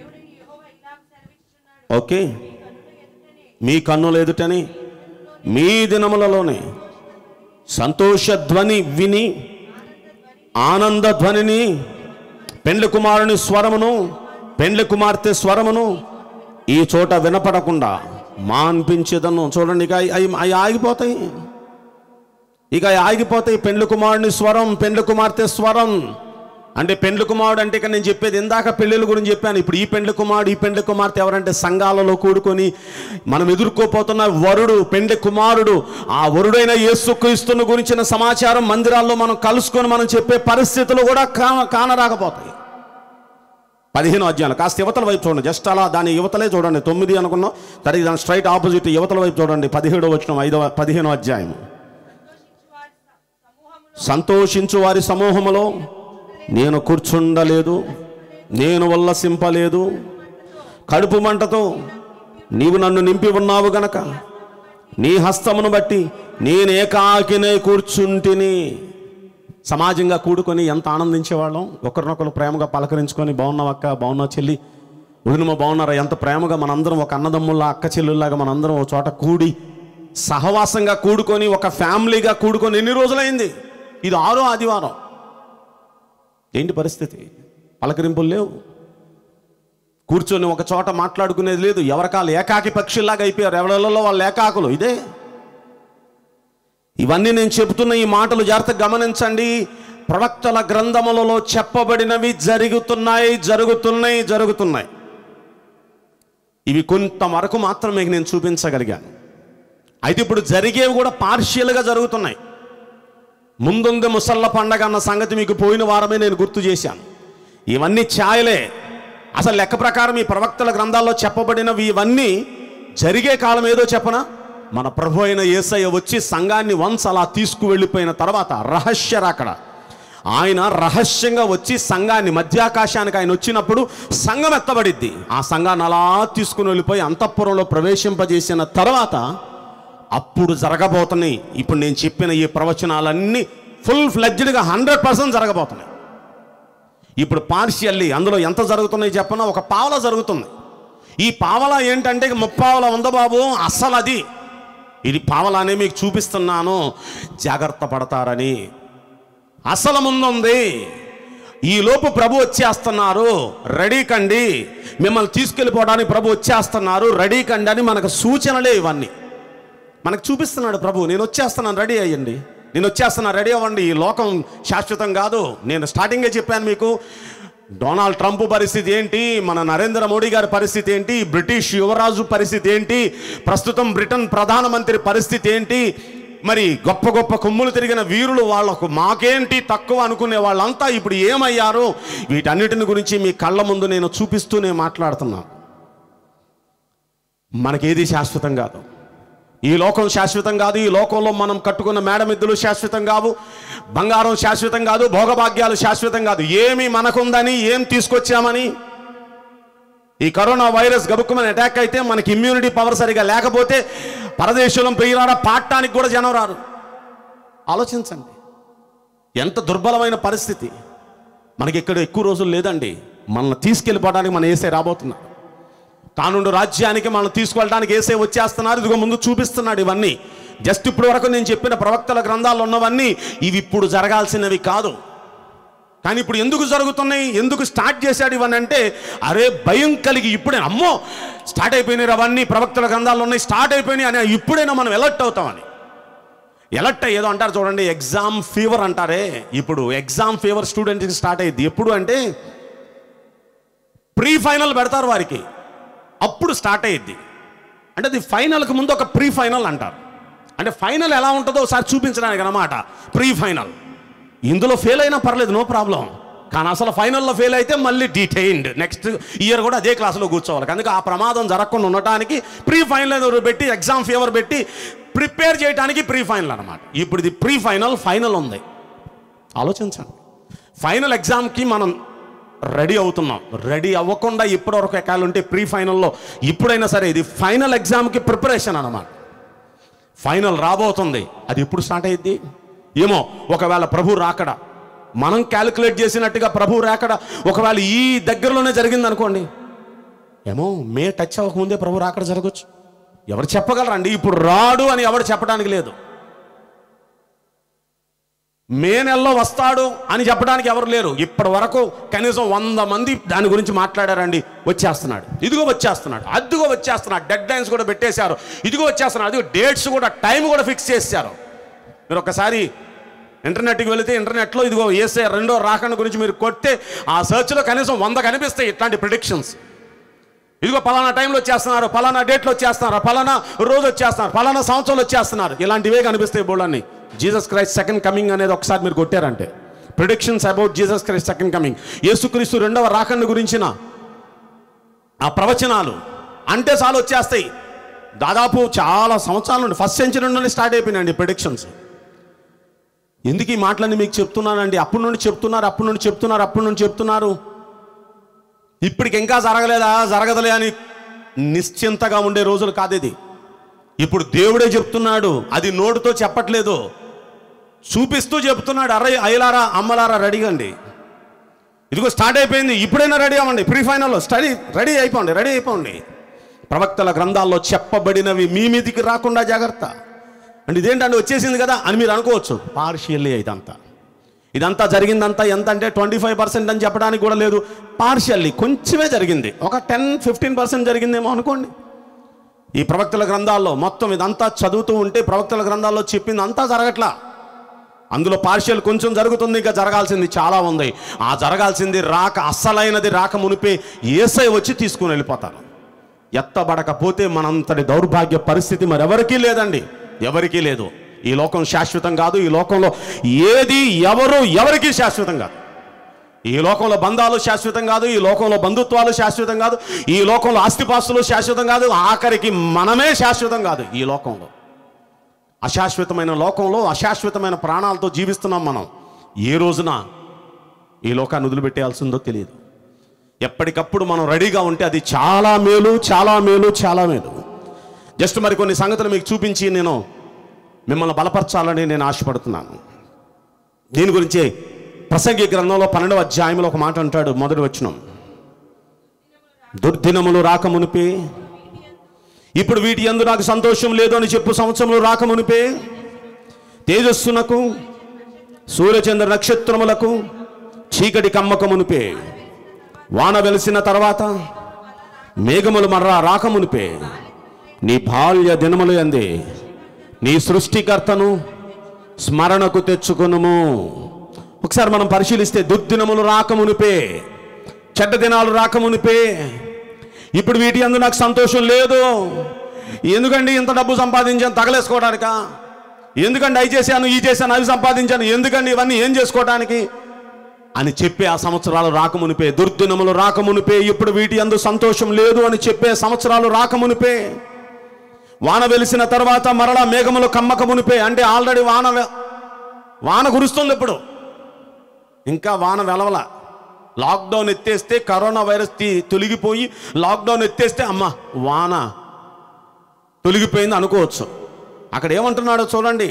ఓకే మీ కన్నుల ఎదుటని మీ దినములలోనే సంతోష ధ్వని విని ఆనంద ధ్వనిని పెండ్లి కుమారుని స్వరమును పెండ్లి కుమార్తె స్వరమును ఈ చోట వినపడకుండా మాన్పించేదను చూడండి ఇక అవి అవి ఆగిపోతాయి ఇక అవి ఆగిపోతాయి పెండ్లి కుమారుని స్వరం పెండ్లి కుమార్తె స్వరం అంటే పెండ్లి కుమారుడు అంటే ఇక నేను చెప్పేది ఇందాక పెళ్ళిళ్ళ గురించి చెప్పాను ఇప్పుడు ఈ పెండ్లి కుమారుడు ఈ పెండ్లి కుమార్తె ఎవరంటే సంఘాలలో కూడుకొని మనం ఎదుర్కోపోతున్న వరుడు పెండ్లి కుమారుడు ఆ వరుడైన యేసుక్రీస్తుని గురించిన సమాచారం మందిరాల్లో మనం కలుసుకొని మనం చెప్పే పరిస్థితులు కూడా కాన కానరాకపోతాయి పదిహేను అధ్యాయులు కాస్త యువతల వైపు చూడండి జస్ట్ అలా దాని యువతలే చూడండి తొమ్మిది అనుకున్నాం తరిగి దాని స్ట్రైట్ ఆపోజిట్ యువతల వైపు చూడండి పదిహేడో వచ్చిన ఐదవ పదిహేనో అధ్యాయం సంతోషించు వారి సమూహములో నేను కూర్చుండలేదు నేను ఉల్లసింపలేదు కడుపు మంటతో నీవు నన్ను నింపి ఉన్నావు గనక నీ హస్తమును బట్టి నేను ఏకాకినే కూర్చుంటిని సమాజంగా కూడుకొని ఎంత ఆనందించేవాళ్ళం ఒకరినొకరు ప్రేమగా పలకరించుకొని బాగున్నావు అక్క బాగున్నావు చెల్లి వదినమ బాగున్నారా ఎంత ప్రేమగా మనందరం ఒక అన్నదమ్ముల్లా అక్క చెల్లుల్లాగా మనందరం ఒక చోట కూడి సహవాసంగా కూడుకొని ఒక ఫ్యామిలీగా కూడుకొని ఎన్ని రోజులైంది ఇది ఆరో ఆదివారం ఏంటి పరిస్థితి పలకరింపులు లేవు కూర్చొని ఒక చోట మాట్లాడుకునేది లేదు ఎవరికాలు ఏకాకి పక్షుల్లాగా అయిపోయారు ఎవరిలో వాళ్ళు ఏకాకులు ఇదే ఇవన్నీ నేను చెబుతున్న ఈ మాటలు జాగ్రత్తగా గమనించండి ప్రవక్తల గ్రంథములలో చెప్పబడినవి జరుగుతున్నాయి జరుగుతున్నాయి జరుగుతున్నాయి ఇవి కొంతవరకు మాత్రమే నేను చూపించగలిగాను అయితే ఇప్పుడు జరిగేవి కూడా పార్షియల్గా జరుగుతున్నాయి ముందుంది ముసల్ల పండగ అన్న సంగతి మీకు పోయిన వారమే నేను గుర్తు చేశాను ఇవన్నీ ఛాయలే అసలు లెక్క ప్రకారం ఈ ప్రవక్తల గ్రంథాల్లో చెప్పబడినవి ఇవన్నీ జరిగే కాలం ఏదో చెప్పనా మన ప్రభు అయిన యేసయ్య వచ్చి సంఘాన్ని వన్స్ అలా తీసుకువెళ్ళిపోయిన తర్వాత రహస్య రాకడ ఆయన రహస్యంగా వచ్చి సంఘాన్ని మధ్యాకాశానికి ఆయన వచ్చినప్పుడు సంఘం ఎత్తబడిద్ది ఆ సంఘాన్ని అలా తీసుకుని వెళ్ళిపోయి అంతఃపురంలో ప్రవేశింపజేసిన తర్వాత అప్పుడు జరగబోతున్నాయి ఇప్పుడు నేను చెప్పిన ఈ ప్రవచనాలన్నీ ఫుల్ ఫ్లెడ్జ్డ్గా హండ్రెడ్ పర్సెంట్ జరగబోతున్నాయి ఇప్పుడు పార్షియల్లీ అందులో ఎంత జరుగుతున్నాయి చెప్పనా ఒక పావల జరుగుతుంది ఈ పావల ఏంటంటే ముప్పావల ఉంద బాబు అస్సలు అది ఇది పావలానే మీకు చూపిస్తున్నాను జాగ్రత్త పడతారని అసలు ముందుంది ఈ లోపు ప్రభు వచ్చేస్తున్నారు రెడీ కండి మిమ్మల్ని తీసుకెళ్ళిపోవడానికి ప్రభు వచ్చేస్తున్నారు రెడీ కండి అని మనకు సూచనలే ఇవన్నీ మనకు చూపిస్తున్నాడు ప్రభు నేను వచ్చేస్తున్నాను రెడీ అయ్యండి నేను వచ్చేస్తున్నా రెడీ అవ్వండి ఈ లోకం శాశ్వతం కాదు నేను స్టార్టింగే చెప్పాను మీకు డొనాల్డ్ ట్రంప్ పరిస్థితి ఏంటి మన నరేంద్ర మోడీ గారి పరిస్థితి ఏంటి బ్రిటిష్ యువరాజు పరిస్థితి ఏంటి ప్రస్తుతం బ్రిటన్ ప్రధానమంత్రి పరిస్థితి ఏంటి మరి గొప్ప గొప్ప కొమ్ములు తిరిగిన వీరులు వాళ్ళకు మాకేంటి తక్కువ అనుకునే వాళ్ళంతా ఇప్పుడు ఏమయ్యారు వీటన్నిటిని గురించి మీ కళ్ళ ముందు నేను చూపిస్తూనే మాట్లాడుతున్నాను మనకేది శాశ్వతం కాదు ఈ లోకం శాశ్వతం కాదు ఈ లోకంలో మనం కట్టుకున్న మేడమిద్దులు శాశ్వతం కావు బంగారం శాశ్వతం కాదు భోగభాగ్యాలు శాశ్వతం కాదు ఏమి మనకుందని ఏం తీసుకొచ్చామని ఈ కరోనా వైరస్ గబుక్కుమని అటాక్ అయితే మనకి ఇమ్యూనిటీ పవర్ సరిగా లేకపోతే పరదేశంలో పెయ్యరాడ పాడటానికి కూడా జనం రారు ఆలోచించండి ఎంత దుర్బలమైన పరిస్థితి మనకి ఇక్కడ ఎక్కువ రోజులు లేదండి మనల్ని తీసుకెళ్ళిపోవడానికి మన ఏసే రాబోతున్నారు తానుండు రాజ్యానికి మనం తీసుకెళ్ళడానికి ఏసే వచ్చేస్తున్నారు ఇదిగో ముందు చూపిస్తున్నాడు ఇవన్నీ జస్ట్ ఇప్పుడు వరకు నేను చెప్పిన ప్రవక్తల గ్రంథాల్లో ఉన్నవన్నీ ఇవి ఇప్పుడు జరగాల్సినవి కాదు కానీ ఇప్పుడు ఎందుకు జరుగుతున్నాయి ఎందుకు స్టార్ట్ చేశాడు ఇవన్నీ అంటే అరే భయం కలిగి ఇప్పుడే అమ్మో స్టార్ట్ అయిపోయినాయి అవన్నీ ప్రవక్తల గ్రంథాల్లో ఉన్నాయి స్టార్ట్ అయిపోయినాయి అని ఇప్పుడైనా మనం ఎలర్ట్ అవుతామని ఎలర్ట్ ఏదో అంటారు చూడండి ఎగ్జామ్ ఫీవర్ అంటారే ఇప్పుడు ఎగ్జామ్ ఫీవర్ స్టూడెంట్కి స్టార్ట్ అయ్యింది ఎప్పుడు అంటే ప్రీ ఫైనల్ పెడతారు వారికి అప్పుడు స్టార్ట్ అయ్యిద్ది అంటే అది ఫైనల్కి ముందు ఒక ప్రీ ఫైనల్ అంటారు అంటే ఫైనల్ ఎలా ఉంటుందో ఒకసారి చూపించడానికి అన్నమాట ప్రీ ఫైనల్ ఇందులో ఫెయిల్ అయినా పర్లేదు నో ప్రాబ్లం కానీ అసలు ఫైనల్లో ఫెయిల్ అయితే మళ్ళీ డీటెయిన్డ్ నెక్స్ట్ ఇయర్ కూడా అదే క్లాస్లో కూర్చోవాలి కనుక ఆ ప్రమాదం జరగకుండా ఉండటానికి ప్రీ ఫైనల్ పెట్టి ఎగ్జామ్ ఫీవర్ పెట్టి ప్రిపేర్ చేయడానికి ప్రీ ఫైనల్ అనమాట ఇప్పుడు ఇది ప్రీ ఫైనల్ ఫైనల్ ఉంది ఆలోచించండి ఫైనల్ ఎగ్జామ్కి మనం రెడీ అవుతున్నాం రెడీ అవ్వకుండా ఇప్పటివరకు ఎక్కాలి ఉంటే ప్రీ ఫైనల్లో ఇప్పుడైనా సరే ఇది ఫైనల్ ఎగ్జామ్కి ప్రిపరేషన్ అన్నమాట ఫైనల్ రాబోతుంది అది ఎప్పుడు స్టార్ట్ అయ్యిద్ది ఏమో ఒకవేళ ప్రభు రాకడ మనం క్యాలిక్యులేట్ చేసినట్టుగా ప్రభు రాకడ ఒకవేళ ఈ దగ్గరలోనే జరిగింది అనుకోండి ఏమో మే టచ్ అవ్వకముందే ప్రభు రాకడ జరగచ్చు ఎవరు చెప్పగలరండి ఇప్పుడు రాడు అని ఎవరు చెప్పడానికి లేదు మే నెలలో వస్తాడు అని చెప్పడానికి ఎవరు లేరు ఇప్పటి వరకు కనీసం వంద మంది దాని గురించి మాట్లాడారండి వచ్చేస్తున్నాడు ఇదిగో వచ్చేస్తున్నాడు అదిగో వచ్చేస్తున్నాడు డెడ్ లైన్స్ కూడా పెట్టేశారు ఇదిగో వచ్చేస్తున్నాడు అదిగో డేట్స్ కూడా టైం కూడా ఫిక్స్ చేశారు మీరు ఒకసారి ఇంటర్నెట్కి వెళితే ఇంటర్నెట్లో ఇదిగో వేసే రెండో రాకడ గురించి మీరు కొడితే ఆ సెర్చ్లో కనీసం వంద కనిపిస్తాయి ఇట్లాంటి ప్రిడిక్షన్స్ ఇదిగో పలానా టైంలో వచ్చేస్తున్నారు పలానా డేట్లో వచ్చేస్తున్నారు పలానా రోజు వచ్చేస్తున్నారు పలానా సంవత్సరంలో వచ్చేస్తున్నారు ఇలాంటివే కనిపిస్తాయి బోళ్ళని జీసస్ క్రైస్ట్ సెకండ్ కమింగ్ అనేది ఒకసారి మీరు కొట్టారంటే predictions about Jesus Christ second coming యేసుక్రీస్తు రెండవ రాకడ గురించిన ఆ ప్రవచనాలు అంటే చాలు వచ్చేస్తాయి దాదాపు చాలా సంవత్సరాల నుండి ఫస్ట్ సెంచరీ నుండి స్టార్ట్ అయిపోయినాయండి ప్రిడిక్షన్స్ ఎందుకు ఈ మాటలన్నీ మీకు చెప్తున్నానండి అప్పటి నుండి చెప్తున్నారు అప్పటి నుండి చెప్తున్నారు అప్పటి నుండి చెప్తున్నారు ఇప్పటికి ఇంకా జరగలేదా జరగదులే అని నిశ్చింతగా ఉండే రోజులు కాదు ఇది ఇప్పుడు దేవుడే చెప్తున్నాడు అది నోటితో చెప్పట్లేదు చూపిస్తూ చెప్తున్నాడు అరై అయ్యలారా అమ్మలారా రెడీగండి ఇదిగో స్టార్ట్ అయిపోయింది ఇప్పుడైనా రెడీ అవ్వండి ప్రీ ఫైనల్లో స్టడీ రెడీ అయిపోండి రెడీ అయిపోండి ప్రవక్తల గ్రంథాల్లో చెప్పబడినవి మీ మీదికి రాకుండా జాగ్రత్త అంటే ఇదేంటంటే వచ్చేసింది కదా అని మీరు అనుకోవచ్చు పార్షియల్లీ ఇదంతా ఇదంతా జరిగిందంతా ఎంత అంటే ట్వంటీ ఫైవ్ పర్సెంట్ అని చెప్పడానికి కూడా లేదు పార్షియల్లీ కొంచెమే జరిగింది ఒక టెన్ ఫిఫ్టీన్ పర్సెంట్ జరిగిందేమో అనుకోండి ఈ ప్రవక్తల గ్రంథాల్లో మొత్తం ఇదంతా చదువుతూ ఉంటే ప్రవక్తల గ్రంథాల్లో చెప్పింది అంతా జరగట్లా అందులో పార్షియల్ కొంచెం జరుగుతుంది ఇంకా జరగాల్సింది చాలా ఉంది ఆ జరగాల్సింది రాక అస్సలైనది రాక మునిపే ఏసై వచ్చి తీసుకుని వెళ్ళిపోతారు ఎత్తబడకపోతే మనంతటి దౌర్భాగ్య పరిస్థితి మరెవరికీ లేదండి ఎవరికీ లేదు ఈ లోకం శాశ్వతం కాదు ఈ లోకంలో ఏది ఎవరు ఎవరికీ శాశ్వతం కాదు ఈ లోకంలో బంధాలు శాశ్వతం కాదు ఈ లోకంలో బంధుత్వాలు శాశ్వతం కాదు ఈ లోకంలో ఆస్తిపాస్తులు శాశ్వతం కాదు ఆఖరికి మనమే శాశ్వతం కాదు ఈ లోకంలో అశాశ్వతమైన లోకంలో అశాశ్వతమైన ప్రాణాలతో జీవిస్తున్నాం మనం ఏ రోజున ఈ లోకాన్ని వదిలిపెట్టేయాల్సిందో తెలియదు ఎప్పటికప్పుడు మనం రెడీగా ఉంటే అది చాలా మేలు చాలా మేలు చాలా మేలు జస్ట్ మరి కొన్ని సంగతులు మీకు చూపించి నేను మిమ్మల్ని బలపరచాలని నేను ఆశపడుతున్నాను దీని గురించే ప్రసంగి గ్రంథంలో పన్నెండవ అధ్యాయంలో ఒక మాట అంటాడు మొదటి వచనం దుర్దినములు రాకమునిపే ఇప్పుడు వీటి యందు నాకు సంతోషం లేదు అని చెప్పు సంవత్సరములు రాకమునిపే తేజస్సునకు సూర్యచంద్ర నక్షత్రములకు చీకటి కమ్మకమునిపే వాన వెలిసిన తర్వాత మేఘములు మర్రా రాకమునిపే నీ బాల్య దినములు అంది నీ సృష్టికర్తను స్మరణకు తెచ్చుకొనుము ఒకసారి మనం పరిశీలిస్తే దుర్దినములు రాకమునిపే చెడ్డ దినాలు రాకమునిపే ఇప్పుడు వీటి అందు నాకు సంతోషం లేదు ఎందుకండి ఇంత డబ్బు సంపాదించాను తగలేసుకోవడానికా ఎందుకండి అవి చేశాను ఈ చేశాను అవి సంపాదించాను ఎందుకండి ఇవన్నీ ఏం చేసుకోవడానికి అని చెప్పే ఆ సంవత్సరాలు రాకమునిపే దుర్దినములు రాకమునిపే ఇప్పుడు వీటి అందు సంతోషం లేదు అని చెప్పే సంవత్సరాలు రాకమునిపే వాన వెలిసిన తర్వాత మరలా మేఘములు కమ్మకమునిపే అంటే ఆల్రెడీ వాన వె- వాన కురుస్తుంది ఇప్పుడు ఇంకా వాన వెలవల లాక్డౌన్ ఎత్తేస్తే కరోనా వైరస్ తి- తొలగిపోయి లాక్డౌన్ ఎత్తేస్తే అమ్మ వాన తొలగిపోయింది అనుకోవచ్చు అక్కడ ఏమంటున్నాడో చూడండి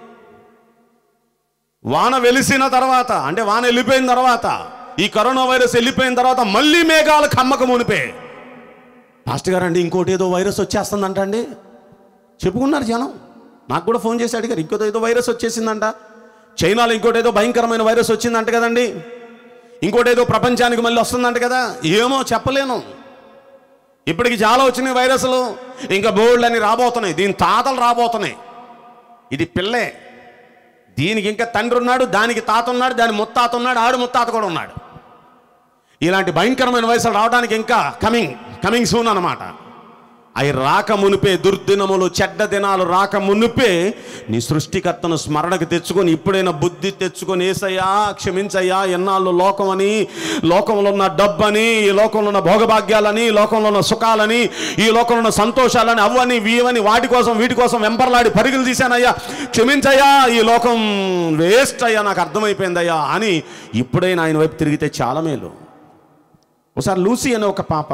వాన వెలిసిన తర్వాత అంటే వాన వెళ్ళిపోయిన తర్వాత ఈ కరోనా వైరస్ వెళ్ళిపోయిన తర్వాత మళ్ళీ మేఘాలు కమ్మకం మునిపే మాస్టర్ గారు అండి ఇంకోటి ఏదో వైరస్ వచ్చేస్తుందంట అండి చెప్పుకున్నారు జనం నాకు కూడా ఫోన్ చేసి అడిగారు ఇంకోటి ఏదో వైరస్ వచ్చేసిందంట చైనాలో ఇంకోటి ఏదో భయంకరమైన వైరస్ వచ్చిందంట కదండి ఇంకోటి ఏదో ప్రపంచానికి మళ్ళీ వస్తుందంట కదా ఏమో చెప్పలేను ఇప్పటికి చాలా వచ్చినాయి వైరస్లు ఇంకా బోల్డ్ అని రాబోతున్నాయి దీని తాతలు రాబోతున్నాయి ఇది పిల్లే దీనికి ఇంకా తండ్రి ఉన్నాడు దానికి తాత ఉన్నాడు దాని ముత్తాత ఉన్నాడు ఆడు ముత్తాత కూడా ఉన్నాడు ఇలాంటి భయంకరమైన వయసులు రావడానికి ఇంకా కమింగ్ కమింగ్ సూన్ అన్నమాట అవి రాక మునిపే దుర్దినములు చెడ్డ దినాలు రాక మునిపే నీ సృష్టికర్తను స్మరణకు తెచ్చుకొని ఇప్పుడైనా బుద్ధి తెచ్చుకొని ఏసయ్యా క్షమించయ్యా ఎన్నాళ్ళు లోకమని లోకంలో ఉన్న డబ్బని ఈ లోకంలో ఉన్న భోగభాగ్యాలని ఈ లోకంలో ఉన్న సుఖాలని ఈ లోకంలో ఉన్న సంతోషాలని అవ్వని వీవని వాటి కోసం వీటి కోసం వెంపర్లాడి పరుగులు తీశానయ్యా క్షమించయ్యా ఈ లోకం వేస్ట్ అయ్యా నాకు అర్థమైపోయిందయ్యా అని ఇప్పుడైనా ఆయన వైపు తిరిగితే చాలా మేలు ఒకసారి లూసీ అనే ఒక పాప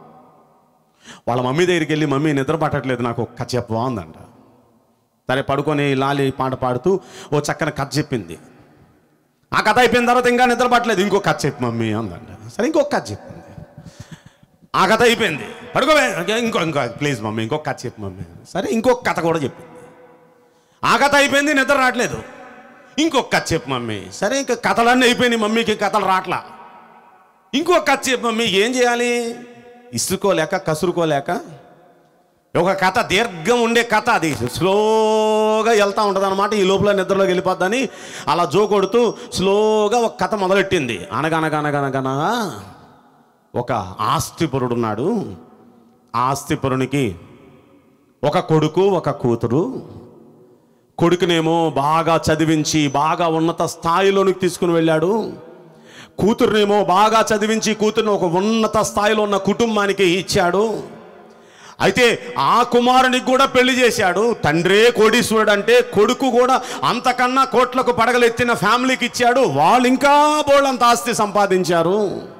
వాళ్ళ మమ్మీ దగ్గరికి వెళ్ళి మమ్మీ నిద్ర పట్టట్లేదు నాకు ఒక కథ చెప్పు బాగుందంట సరే పడుకొని లాలి పాట పాడుతూ ఓ చక్కని కథ చెప్పింది ఆ కథ అయిపోయిన తర్వాత ఇంకా నిద్ర పట్టలేదు ఇంకో కథ చెప్పు మమ్మీ అందంట సరే ఇంకొక కథ చెప్పింది ఆ కథ అయిపోయింది పడుకోవే ఇంకో ఇంకో ప్లీజ్ మమ్మీ ఇంకొక కథ చెప్పు మమ్మీ సరే ఇంకొక కథ కూడా చెప్పింది ఆ కథ అయిపోయింది నిద్ర రావట్లేదు ఇంకొక కథ చెప్పు మమ్మీ సరే ఇంకా కథలన్నీ అయిపోయినాయి మమ్మీకి కథలు రాట్లా ఇంకొక కథ చెప్పు మమ్మీ ఏం చేయాలి ఇసుకోలేక కసురుకోలేక ఒక కథ దీర్ఘం ఉండే కథ అది స్లోగా వెళ్తూ ఉంటుంది అనమాట ఈ లోపల నిద్రలోకి వెళ్ళిపోద్దని అలా జో కొడుతూ స్లోగా ఒక కథ మొదలెట్టింది అనగనగనగనగనగా ఒక ఆస్తిపరుడు ఉన్నాడు ఆ ఆస్తిపరునికి ఒక కొడుకు ఒక కూతురు కొడుకునేమో బాగా చదివించి బాగా ఉన్నత స్థాయిలోనికి తీసుకుని వెళ్ళాడు కూతురునేమో బాగా చదివించి కూతురుని ఒక ఉన్నత స్థాయిలో ఉన్న కుటుంబానికి ఇచ్చాడు అయితే ఆ కుమారునికి కూడా పెళ్లి చేశాడు తండ్రే కోడీశ్వరుడు అంటే కొడుకు కూడా అంతకన్నా కోట్లకు పడగలెత్తిన ఫ్యామిలీకి ఇచ్చాడు వాళ్ళు ఇంకా బోళ్ళంత ఆస్తి సంపాదించారు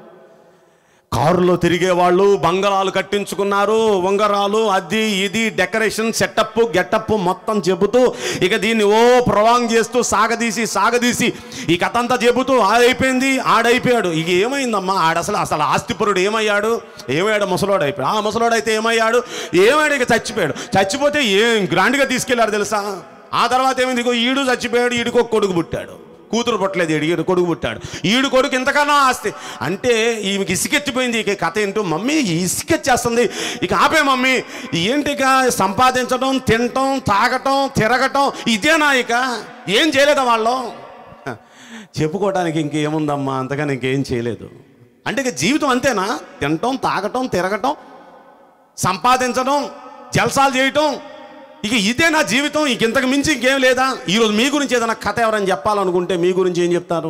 కారులో తిరిగే వాళ్ళు బంగళాలు కట్టించుకున్నారు ఉంగరాలు అది ఇది డెకరేషన్ సెటప్ గెటప్ మొత్తం చెబుతూ ఇక దీన్ని ఓ ప్రొలాంగ్ చేస్తూ సాగదీసి సాగదీసి ఈ కథ అంతా చెబుతూ ఆడైపోయింది ఆడైపోయాడు ఇక ఏమైందమ్మా ఆడ అసలు అసలు ఆస్తిపరుడు ఏమయ్యాడు ఏమయ్యాడు ముసలోడు అయిపోయాడు ఆ ముసలోడు అయితే ఏమయ్యాడు ఏమయ్యాడు ఇక చచ్చిపోయాడు చచ్చిపోతే ఏం గ్రాండ్గా తీసుకెళ్లారు తెలుసా ఆ తర్వాత ఏమైంది ఇగో ఈడు చచ్చిపోయాడు ఈడికి ఒక కొడుకు పుట్టాడు కూతురు పుట్టలేదు ఈడు ఈడు కొడుకు పుట్టాడు ఈడు కొడుకు ఇంతకన్నా ఆస్తి అంటే ఈమెకి ఇసుకెత్తిపోయింది ఇక కథ ఏంటో మమ్మీ ఇసుకెచ్చేస్తుంది ఇక ఆపే మమ్మీ ఏంటి ఇక సంపాదించడం తినటం తాగటం తిరగటం ఇదేనా ఇక ఏం చేయలేదా వాళ్ళు హ, చెప్పుకోవడానికి ఇంకేముందమ్మా అంతగా ఇంకేం చేయలేదు అంటే ఇక జీవితం అంతేనా తినటం తాగటం తిరగటం సంపాదించడం జల్సాలు చేయటం ఇక ఇదే నా జీవితం ఇక ఇంతకు మించి ఇంకేం లేదా ఈరోజు మీ గురించి ఏదైనా కథ ఎవరైనా చెప్పాలనుకుంటే మీ గురించి ఏం చెప్తారు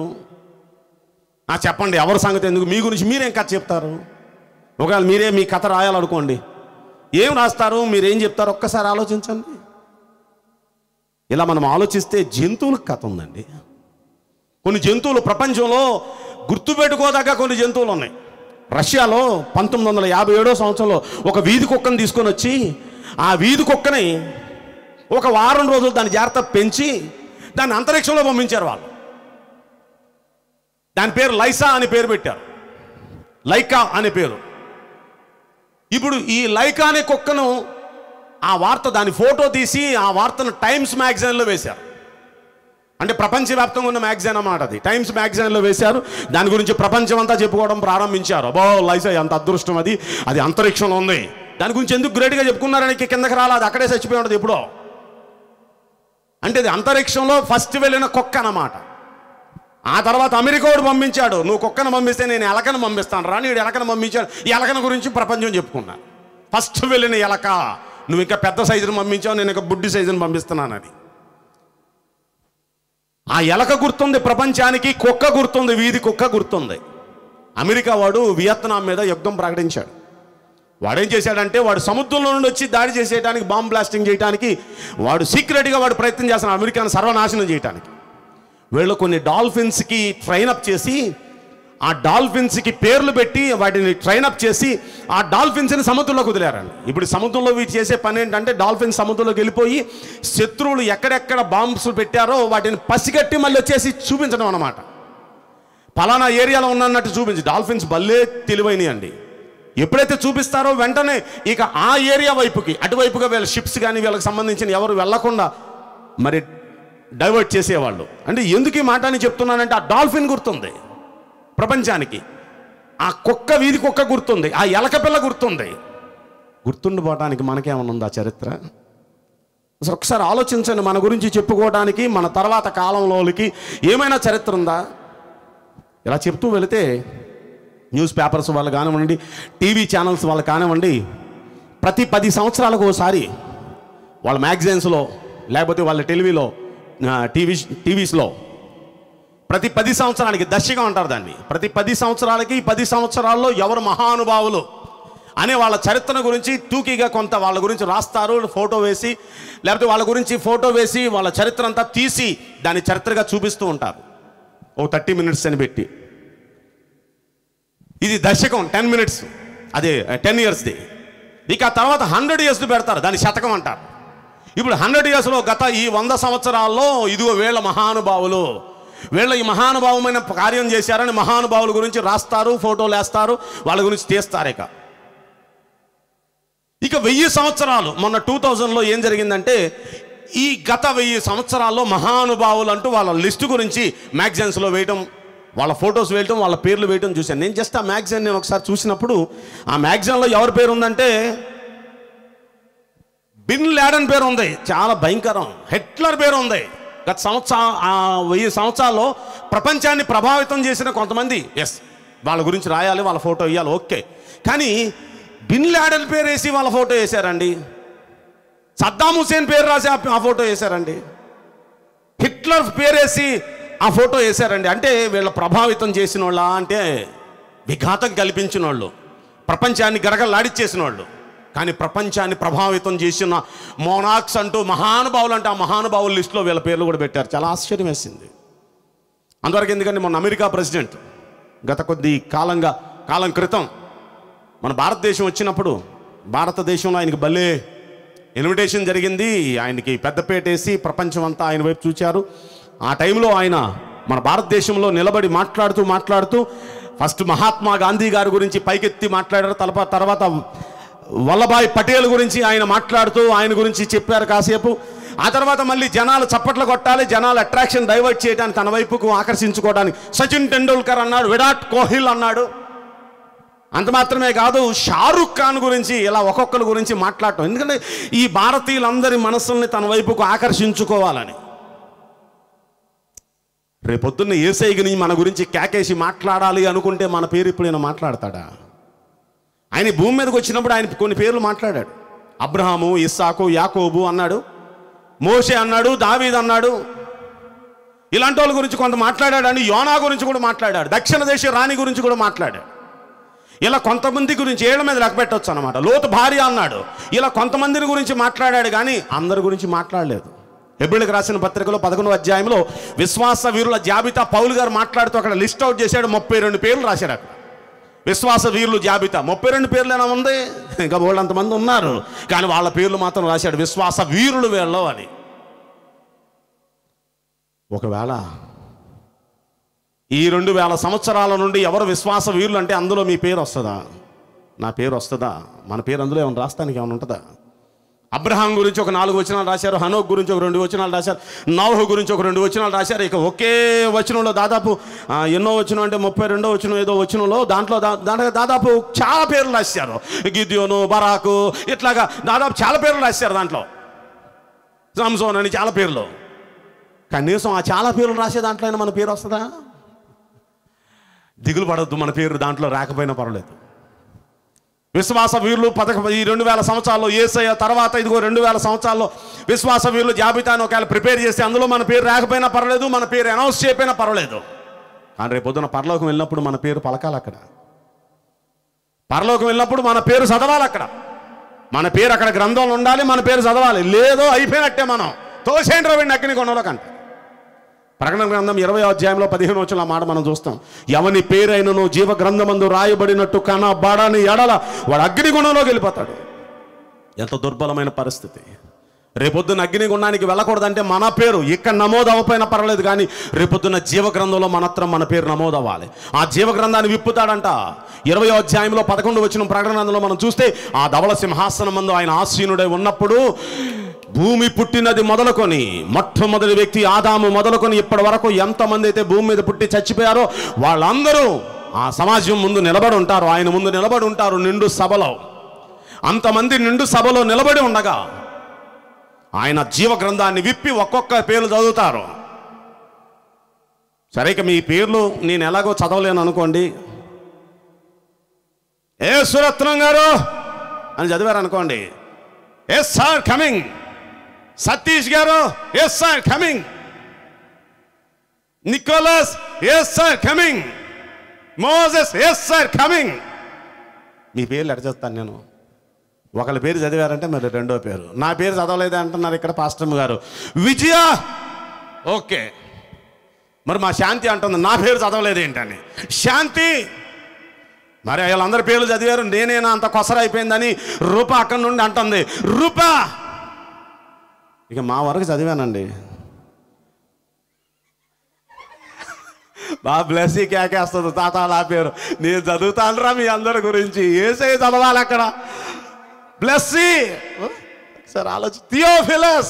ఆ చెప్పండి ఎవరి సంగతి ఎందుకు మీ గురించి మీరేం కథ చెప్తారు ఒకవేళ మీరే మీ కథ రాయాలనుకోండి ఏం రాస్తారు మీరేం చెప్తారు ఒక్కసారి ఆలోచించండి ఇలా మనం ఆలోచిస్తే జంతువులకు కథ ఉందండి కొన్ని జంతువులు ప్రపంచంలో గుర్తుపెట్టుకోదగ్గ కొన్ని జంతువులు ఉన్నాయి రష్యాలో పంతొమ్మిది వందల యాభై ఏడో సంవత్సరంలో ఒక వీధి కుక్కను తీసుకొని వచ్చి ఆ వీధి కుక్కని ఒక వారం రోజులు దాని జాగ్రత్త పెంచి దాన్ని అంతరిక్షంలో పంపించారు వాళ్ళు దాని పేరు లైసా అని పేరు పెట్టారు లైకా అనే పేరు ఇప్పుడు ఈ లైకా అనే కుక్కను ఆ వార్త దాని ఫోటో తీసి ఆ వార్తను టైమ్స్ మ్యాగజైన్లో వేశారు అంటే ప్రపంచవ్యాప్తంగా ఉన్న మ్యాగజైన్ అన్నమాట అది టైమ్స్ మ్యాగజైన్లో వేశారు దాని గురించి ప్రపంచం అంతా చెప్పుకోవడం ప్రారంభించారు అబ్బో లైసా ఎంత అదృష్టం అది అది అంతరిక్షంలో ఉంది దాని గురించి ఎందుకు గ్రేట్గా చెప్పుకున్నారని కిందకి రాలా అది అక్కడే చచ్చిపోయి ఉండదు ఎప్పుడో అంటే ఇది అంతరిక్షంలో ఫస్ట్ వెళ్ళిన కుక్క అన్నమాట ఆ తర్వాత అమెరికా వాడు పంపించాడు నువ్వు కుక్కను పంపిస్తే నేను ఎలకను పంపిస్తాను రా నీడు ఎలకను పంపించాడు ఈ ఎలకన గురించి ప్రపంచం చెప్పుకున్నా ఫస్ట్ వెళ్ళిన ఎలక నువ్వు ఇంకా పెద్ద సైజును పంపించావు నేను ఇంకా బుడ్డి సైజును పంపిస్తున్నాను అది ఆ ఎలక గుర్తుంది ప్రపంచానికి కుక్క గుర్తుంది వీధి కుక్క గుర్తుంది అమెరికా వాడు వియత్నాం మీద యుద్ధం ప్రకటించాడు వాడేం చేశాడంటే వాడు సముద్రంలో నుండి వచ్చి దాడి చేసేయడానికి బాంబ్ బ్లాస్టింగ్ చేయడానికి వాడు సీక్రెట్గా వాడు ప్రయత్నం చేస్తున్నాడు అమెరికాను సర్వనాశనం చేయడానికి వీళ్ళు కొన్ని డాల్ఫిన్స్కి ట్రైన్ అప్ చేసి ఆ డాల్ఫిన్స్కి పేర్లు పెట్టి వాటిని ట్రైన్ అప్ చేసి ఆ డాల్ఫిన్స్ని సముద్రంలోకి వదిలేరండి ఇప్పుడు సముద్రంలో వీటి చేసే పని ఏంటంటే డాల్ఫిన్స్ సముద్రంలోకి వెళ్ళిపోయి శత్రువులు ఎక్కడెక్కడ బాంబ్స్ పెట్టారో వాటిని పసిగట్టి మళ్ళీ వచ్చేసి చూపించడం అన్నమాట పలానా ఏరియాలో ఉన్నట్టు చూపించి డాల్ఫిన్స్ భలే తెలివైనవి అండి ఎప్పుడైతే చూపిస్తారో వెంటనే ఇక ఆ ఏరియా వైపుకి అటువైపుగా వీళ్ళ షిప్స్ కానీ వీళ్ళకి సంబంధించిన ఎవరు వెళ్లకుండా మరి డైవర్ట్ చేసేవాళ్ళు అంటే ఎందుకు ఈ మాట అని చెప్తున్నానంటే ఆ డాల్ఫిన్ గుర్తుంది ప్రపంచానికి ఆ కుక్క వీధి కుక్క గుర్తుంది ఆ ఎలక పిల్ల గుర్తుంది గుర్తుండిపోవడానికి మనకేమన్నా ఉందా చరిత్ర అసలు ఒకసారి ఆలోచించండి మన గురించి చెప్పుకోవడానికి మన తర్వాత కాలంలోకి ఏమైనా చరిత్ర ఉందా ఇలా చెప్తూ వెళితే న్యూస్ పేపర్స్ వాళ్ళు కానివ్వండి టీవీ ఛానల్స్ వాళ్ళు కానివ్వండి ప్రతి పది సంవత్సరాలకు ఒకసారి వాళ్ళ మ్యాగజైన్స్లో లేకపోతే వాళ్ళ టెలివీలో టీవీ టీవీస్లో ప్రతి పది సంవత్సరానికి దశగా అంటారు దాన్ని ప్రతి పది సంవత్సరాలకి పది సంవత్సరాల్లో ఎవరు మహానుభావులు అనే వాళ్ళ చరిత్ర గురించి టూకీగా కొంత వాళ్ళ గురించి రాస్తారు ఫోటో వేసి లేకపోతే వాళ్ళ గురించి ఫోటో వేసి వాళ్ళ చరిత్ర అంతా తీసి దాన్ని చరిత్రగా చూపిస్తూ ఉంటారు ఓ థర్టీ మినిట్స్ అని పెట్టి ఇది దశకం టెన్ మినిట్స్ అదే టెన్ ఇయర్స్ది ఇక ఆ తర్వాత హండ్రెడ్ ఇయర్స్ పెడతారు దాన్ని శతకం అంటారు ఇప్పుడు హండ్రెడ్ ఇయర్స్లో గత ఈ వంద సంవత్సరాల్లో ఇదిగో వీళ్ళ మహానుభావులు వీళ్ళ ఈ మహానుభావమైన కార్యం చేశారని మహానుభావుల గురించి రాస్తారు ఫోటోలు వేస్తారు వాళ్ళ గురించి తీస్తారు ఇక ఇక వెయ్యి సంవత్సరాలు మొన్న టూ థౌజండ్లో ఏం జరిగిందంటే ఈ గత వెయ్యి సంవత్సరాల్లో మహానుభావులు అంటూ వాళ్ళ లిస్టు గురించి మ్యాగజైన్స్లో వేయటం వాళ్ళ ఫొటోస్ వేయటం వాళ్ళ పేర్లు వేయటం చూశాను నేను జస్ట్ ఆ మ్యాగజైన్ నేను ఒకసారి చూసినప్పుడు ఆ మ్యాగజైన్లో ఎవరి పేరు ఉందంటే బిన్ లాడన్ పేరు ఉంది చాలా భయంకరం హిట్లర్ పేరు ఉంది గత సంవత్సర ఆ వెయ్యి సంవత్సరాల్లో ప్రపంచాన్ని ప్రభావితం చేసిన కొంతమంది ఎస్ వాళ్ళ గురించి రాయాలి వాళ్ళ ఫోటో వేయాలి ఓకే కానీ బిన్ లాడన్ పేరు వేసి వాళ్ళ ఫోటో వేశారండి సద్దాం హుసేన్ పేరు రాసి ఆ- ఆ ఫోటో వేశారండి హిట్లర్ పేరేసి ఆ ఫోటో వేశారండి అంటే వీళ్ళ ప్రభావితం చేసిన వాళ్ళ అంటే విఘాతం కల్పించిన వాళ్ళు ప్రపంచాన్ని గరగలాడిచ్చేసిన వాళ్ళు కానీ ప్రపంచాన్ని ప్రభావితం చేసిన మోనాక్స్ అంటూ మహానుభావులు అంటే ఆ మహానుభావుల లిస్టులో వీళ్ళ పేర్లు కూడా పెట్టారు చాలా ఆశ్చర్యం వేసింది అంతవరకు ఎందుకంటే మొన్న అమెరికా ప్రెసిడెంట్ గత కొద్ది కాలంగా కాలం క్రితం మన భారతదేశం వచ్చినప్పుడు భారతదేశంలో ఆయనకి భలే ఇన్విటేషన్ జరిగింది ఆయనకి పెద్దపేట వేసి ప్రపంచం అంతా ఆయన వైపు చూచారు ఆ టైంలో ఆయన మన భారతదేశంలో నిలబడి మాట్లాడుతూ మాట్లాడుతూ ఫస్ట్ మహాత్మా గాంధీ గారి గురించి పైకెత్తి మాట్లాడారు తలప తర్వాత వల్లభాయ్ పటేల్ గురించి ఆయన మాట్లాడుతూ ఆయన గురించి చెప్పారు కాసేపు ఆ తర్వాత మళ్ళీ జనాలు చప్పట్లు కొట్టాలి జనాలు అట్రాక్షన్ డైవర్ట్ చేయడానికి తన వైపుకు ఆకర్షించుకోవడానికి సచిన్ టెండూల్కర్ అన్నాడు విరాట్ కోహ్లీ అన్నాడు అంత మాత్రమే కాదు షారుఖ్ ఖాన్ గురించి ఇలా ఒక్కొక్కరి గురించి మాట్లాడటం ఎందుకంటే ఈ భారతీయులందరి మనసుల్ని తన వైపుకు ఆకర్షించుకోవాలని రేపొద్దున్న ఏసైగిని మన గురించి కేకేసి మాట్లాడాలి అనుకుంటే మన పేరు ఇప్పుడు ఈయన మాట్లాడతాడా ఆయన ఈ భూమి మీదకి వచ్చినప్పుడు ఆయన కొన్ని పేర్లు మాట్లాడాడు అబ్రహాము ఇస్సాకు యాకోబు అన్నాడు మోషే అన్నాడు దావీద్ అన్నాడు ఇలాంటి వాళ్ళ గురించి కొంత మాట్లాడాడు అని యోనా గురించి కూడా మాట్లాడాడు దక్షిణ దేశ రాణి గురించి కూడా మాట్లాడాడు ఇలా కొంతమంది గురించి ఏళ్ల మీద లెక్క పెట్టవచ్చు అనమాట లోతు భార్య అన్నాడు ఇలా కొంతమందిని గురించి మాట్లాడాడు కానీ అందరి గురించి మాట్లాడలేదు ఎబ్రిల్కి రాసిన పత్రికలో పదకొండు అధ్యాయంలో విశ్వాస వీరుల జాబితా పౌలు గారు మాట్లాడుతూ అక్కడ లిస్ట్ అవుట్ చేశాడు ముప్పై రెండు పేర్లు రాశాడు అక్కడ విశ్వాస వీరులు జాబితా ముప్పై రెండు పేర్లు ఏమైనా ఉంది ఇంకా వాళ్ళంతమంది ఉన్నారు కానీ వాళ్ళ పేర్లు మాత్రం రాశాడు విశ్వాస వీరులు వీళ్ళు అని ఒకవేళ ఈ రెండు వేల సంవత్సరాల నుండి ఎవరు విశ్వాస వీరులు అంటే అందులో మీ పేరు వస్తుందా నా పేరు వస్తుందా మన పేరు అందులో ఏమైనా రాస్తానికి ఏమైనా ఉంటుందా అబ్రహాం గురించి ఒక నాలుగు వచనాలు రాశారు హనోక్ గురించి ఒక రెండు వచనాలు రాశారు నౌహు గురించి ఒక రెండు వచనాలు రాశారు ఇక ఒకే వచనంలో దాదాపు ఆ, ఎన్నో వచనం అంటే ముప్పై రెండో వచనం ఏదో వచనంలో దాంట్లో దా- దాంట్లో దాదాపు చాలా పేర్లు రాశారు గిద్యోను బరాకు ఇట్లాగా దాదాపు చాలా పేర్లు రాశారు దాంట్లో సంసోన్ అని చాలా పేర్లు కనీసం ఆ చాలా పేర్లు రాసే దాంట్లో అయినా మన పేరు వస్తుందా దిగులు పడద్దు మన పేరు దాంట్లో రాకపోయినా పర్వాలేదు విశ్వాస వీరులు పథక ఈ రెండు వేల సంవత్సరాల్లో ఏసయ్య తర్వాత ఇదిగో రెండు వేల సంవత్సరాల్లో విశ్వాస వీరులు జాబితాను ఒకవేళ ప్రిపేర్ చేస్తే అందులో మన పేరు రాకపోయినా పర్వాలేదు మన పేరు అనౌన్స్ చేయకపోయినా పర్వాలేదు కానీ రేపు పొద్దున పరలోకం వెళ్ళినప్పుడు మన పేరు పలకాలి అక్కడ పరలోకం వెళ్ళినప్పుడు మన పేరు చదవాలి అక్కడ మన పేరు అక్కడ గ్రంథంలో ఉండాలి మన పేరు చదవాలి లేదో అయిపోయినట్టే మనం తోసేంటి రవి అగ్ని కొనలో కంట ప్రకటన గ్రంథం ఇరవై అధ్యాయంలో పదిహేను వచ్చిన మాట మనం చూస్తాం ఎవని పేరైనను జీవ గ్రంథమందు రాయబడినట్టు కనబడని ఎడల వాడు అగ్నిగుణంలోకి వెళ్ళిపోతాడు ఎంత దుర్బలమైన పరిస్థితి రేపొద్దున అగ్నిగుండానికి వెళ్ళకూడదంటే మన పేరు ఇక్కడ నమోదు అవ్వపోయినా పర్వాలేదు కానీ రేపొద్దున జీవ గ్రంథంలో మనత్రం మన పేరు నమోదు అవ్వాలి ఆ జీవ గ్రంథాన్ని విప్పుతాడంట ఇరవై అధ్యాయంలో పదకొండు వచ్చిన ప్రకటన గ్రంథంలో మనం చూస్తే ఆ ధవల సింహాసనం మందు ఆయన ఆసీనుడై ఉన్నప్పుడు భూమి పుట్టినది మొదలుకొని మొట్టమొదటి వ్యక్తి ఆదాము మొదలుకొని ఇప్పటి వరకు ఎంతమంది అయితే భూమి మీద పుట్టి చచ్చిపోయారో వాళ్ళందరూ ఆ సమాజం ముందు నిలబడి ఉంటారు ఆయన ముందు నిలబడి ఉంటారు నిండు సభలో అంతమంది నిండు సభలో నిలబడి ఉండగా ఆయన జీవ గ్రంథాన్ని విప్పి ఒక్కొక్క పేర్లు చదువుతారు సరే ఇక మీ పేర్లు నేను ఎలాగో చదవలేను అనుకోండి ఏ సురత్నం గారు అని చదివారు అనుకోండి ఎస్ సార్ కమింగ్ సతీష్ గారు yes sir coming Nicholas yes sir coming Moses yes sir coming మీ పేర్లు ఎడ చేస్తాను నేను ఒకళ్ళ పేరు చదివారంటే మరి రెండో పేరు నా పేరు చదవలేదు అంటున్నారు ఇక్కడ పాస్టమ్ గారు విజయ ఓకే మరి మా శాంతి అంటుంది నా పేరు చదవలేదు ఏంటని శాంతి మరి వీళ్ళందరి పేర్లు చదివారు నేనేనా అంత కొసర అయిపోయిందని రూప అక్కడి నుండి అంటుంది రూప ఇక మా వరకు చదివానండి బా బ్లెస్సీ కేకేస్తుంది తాత నా పేరు నేను చదువుతానురా మీ అందరి గురించి ఏసై చదవాలి అక్కడ బ్లెస్సీ సరే ఆలోచి థియోఫిలస్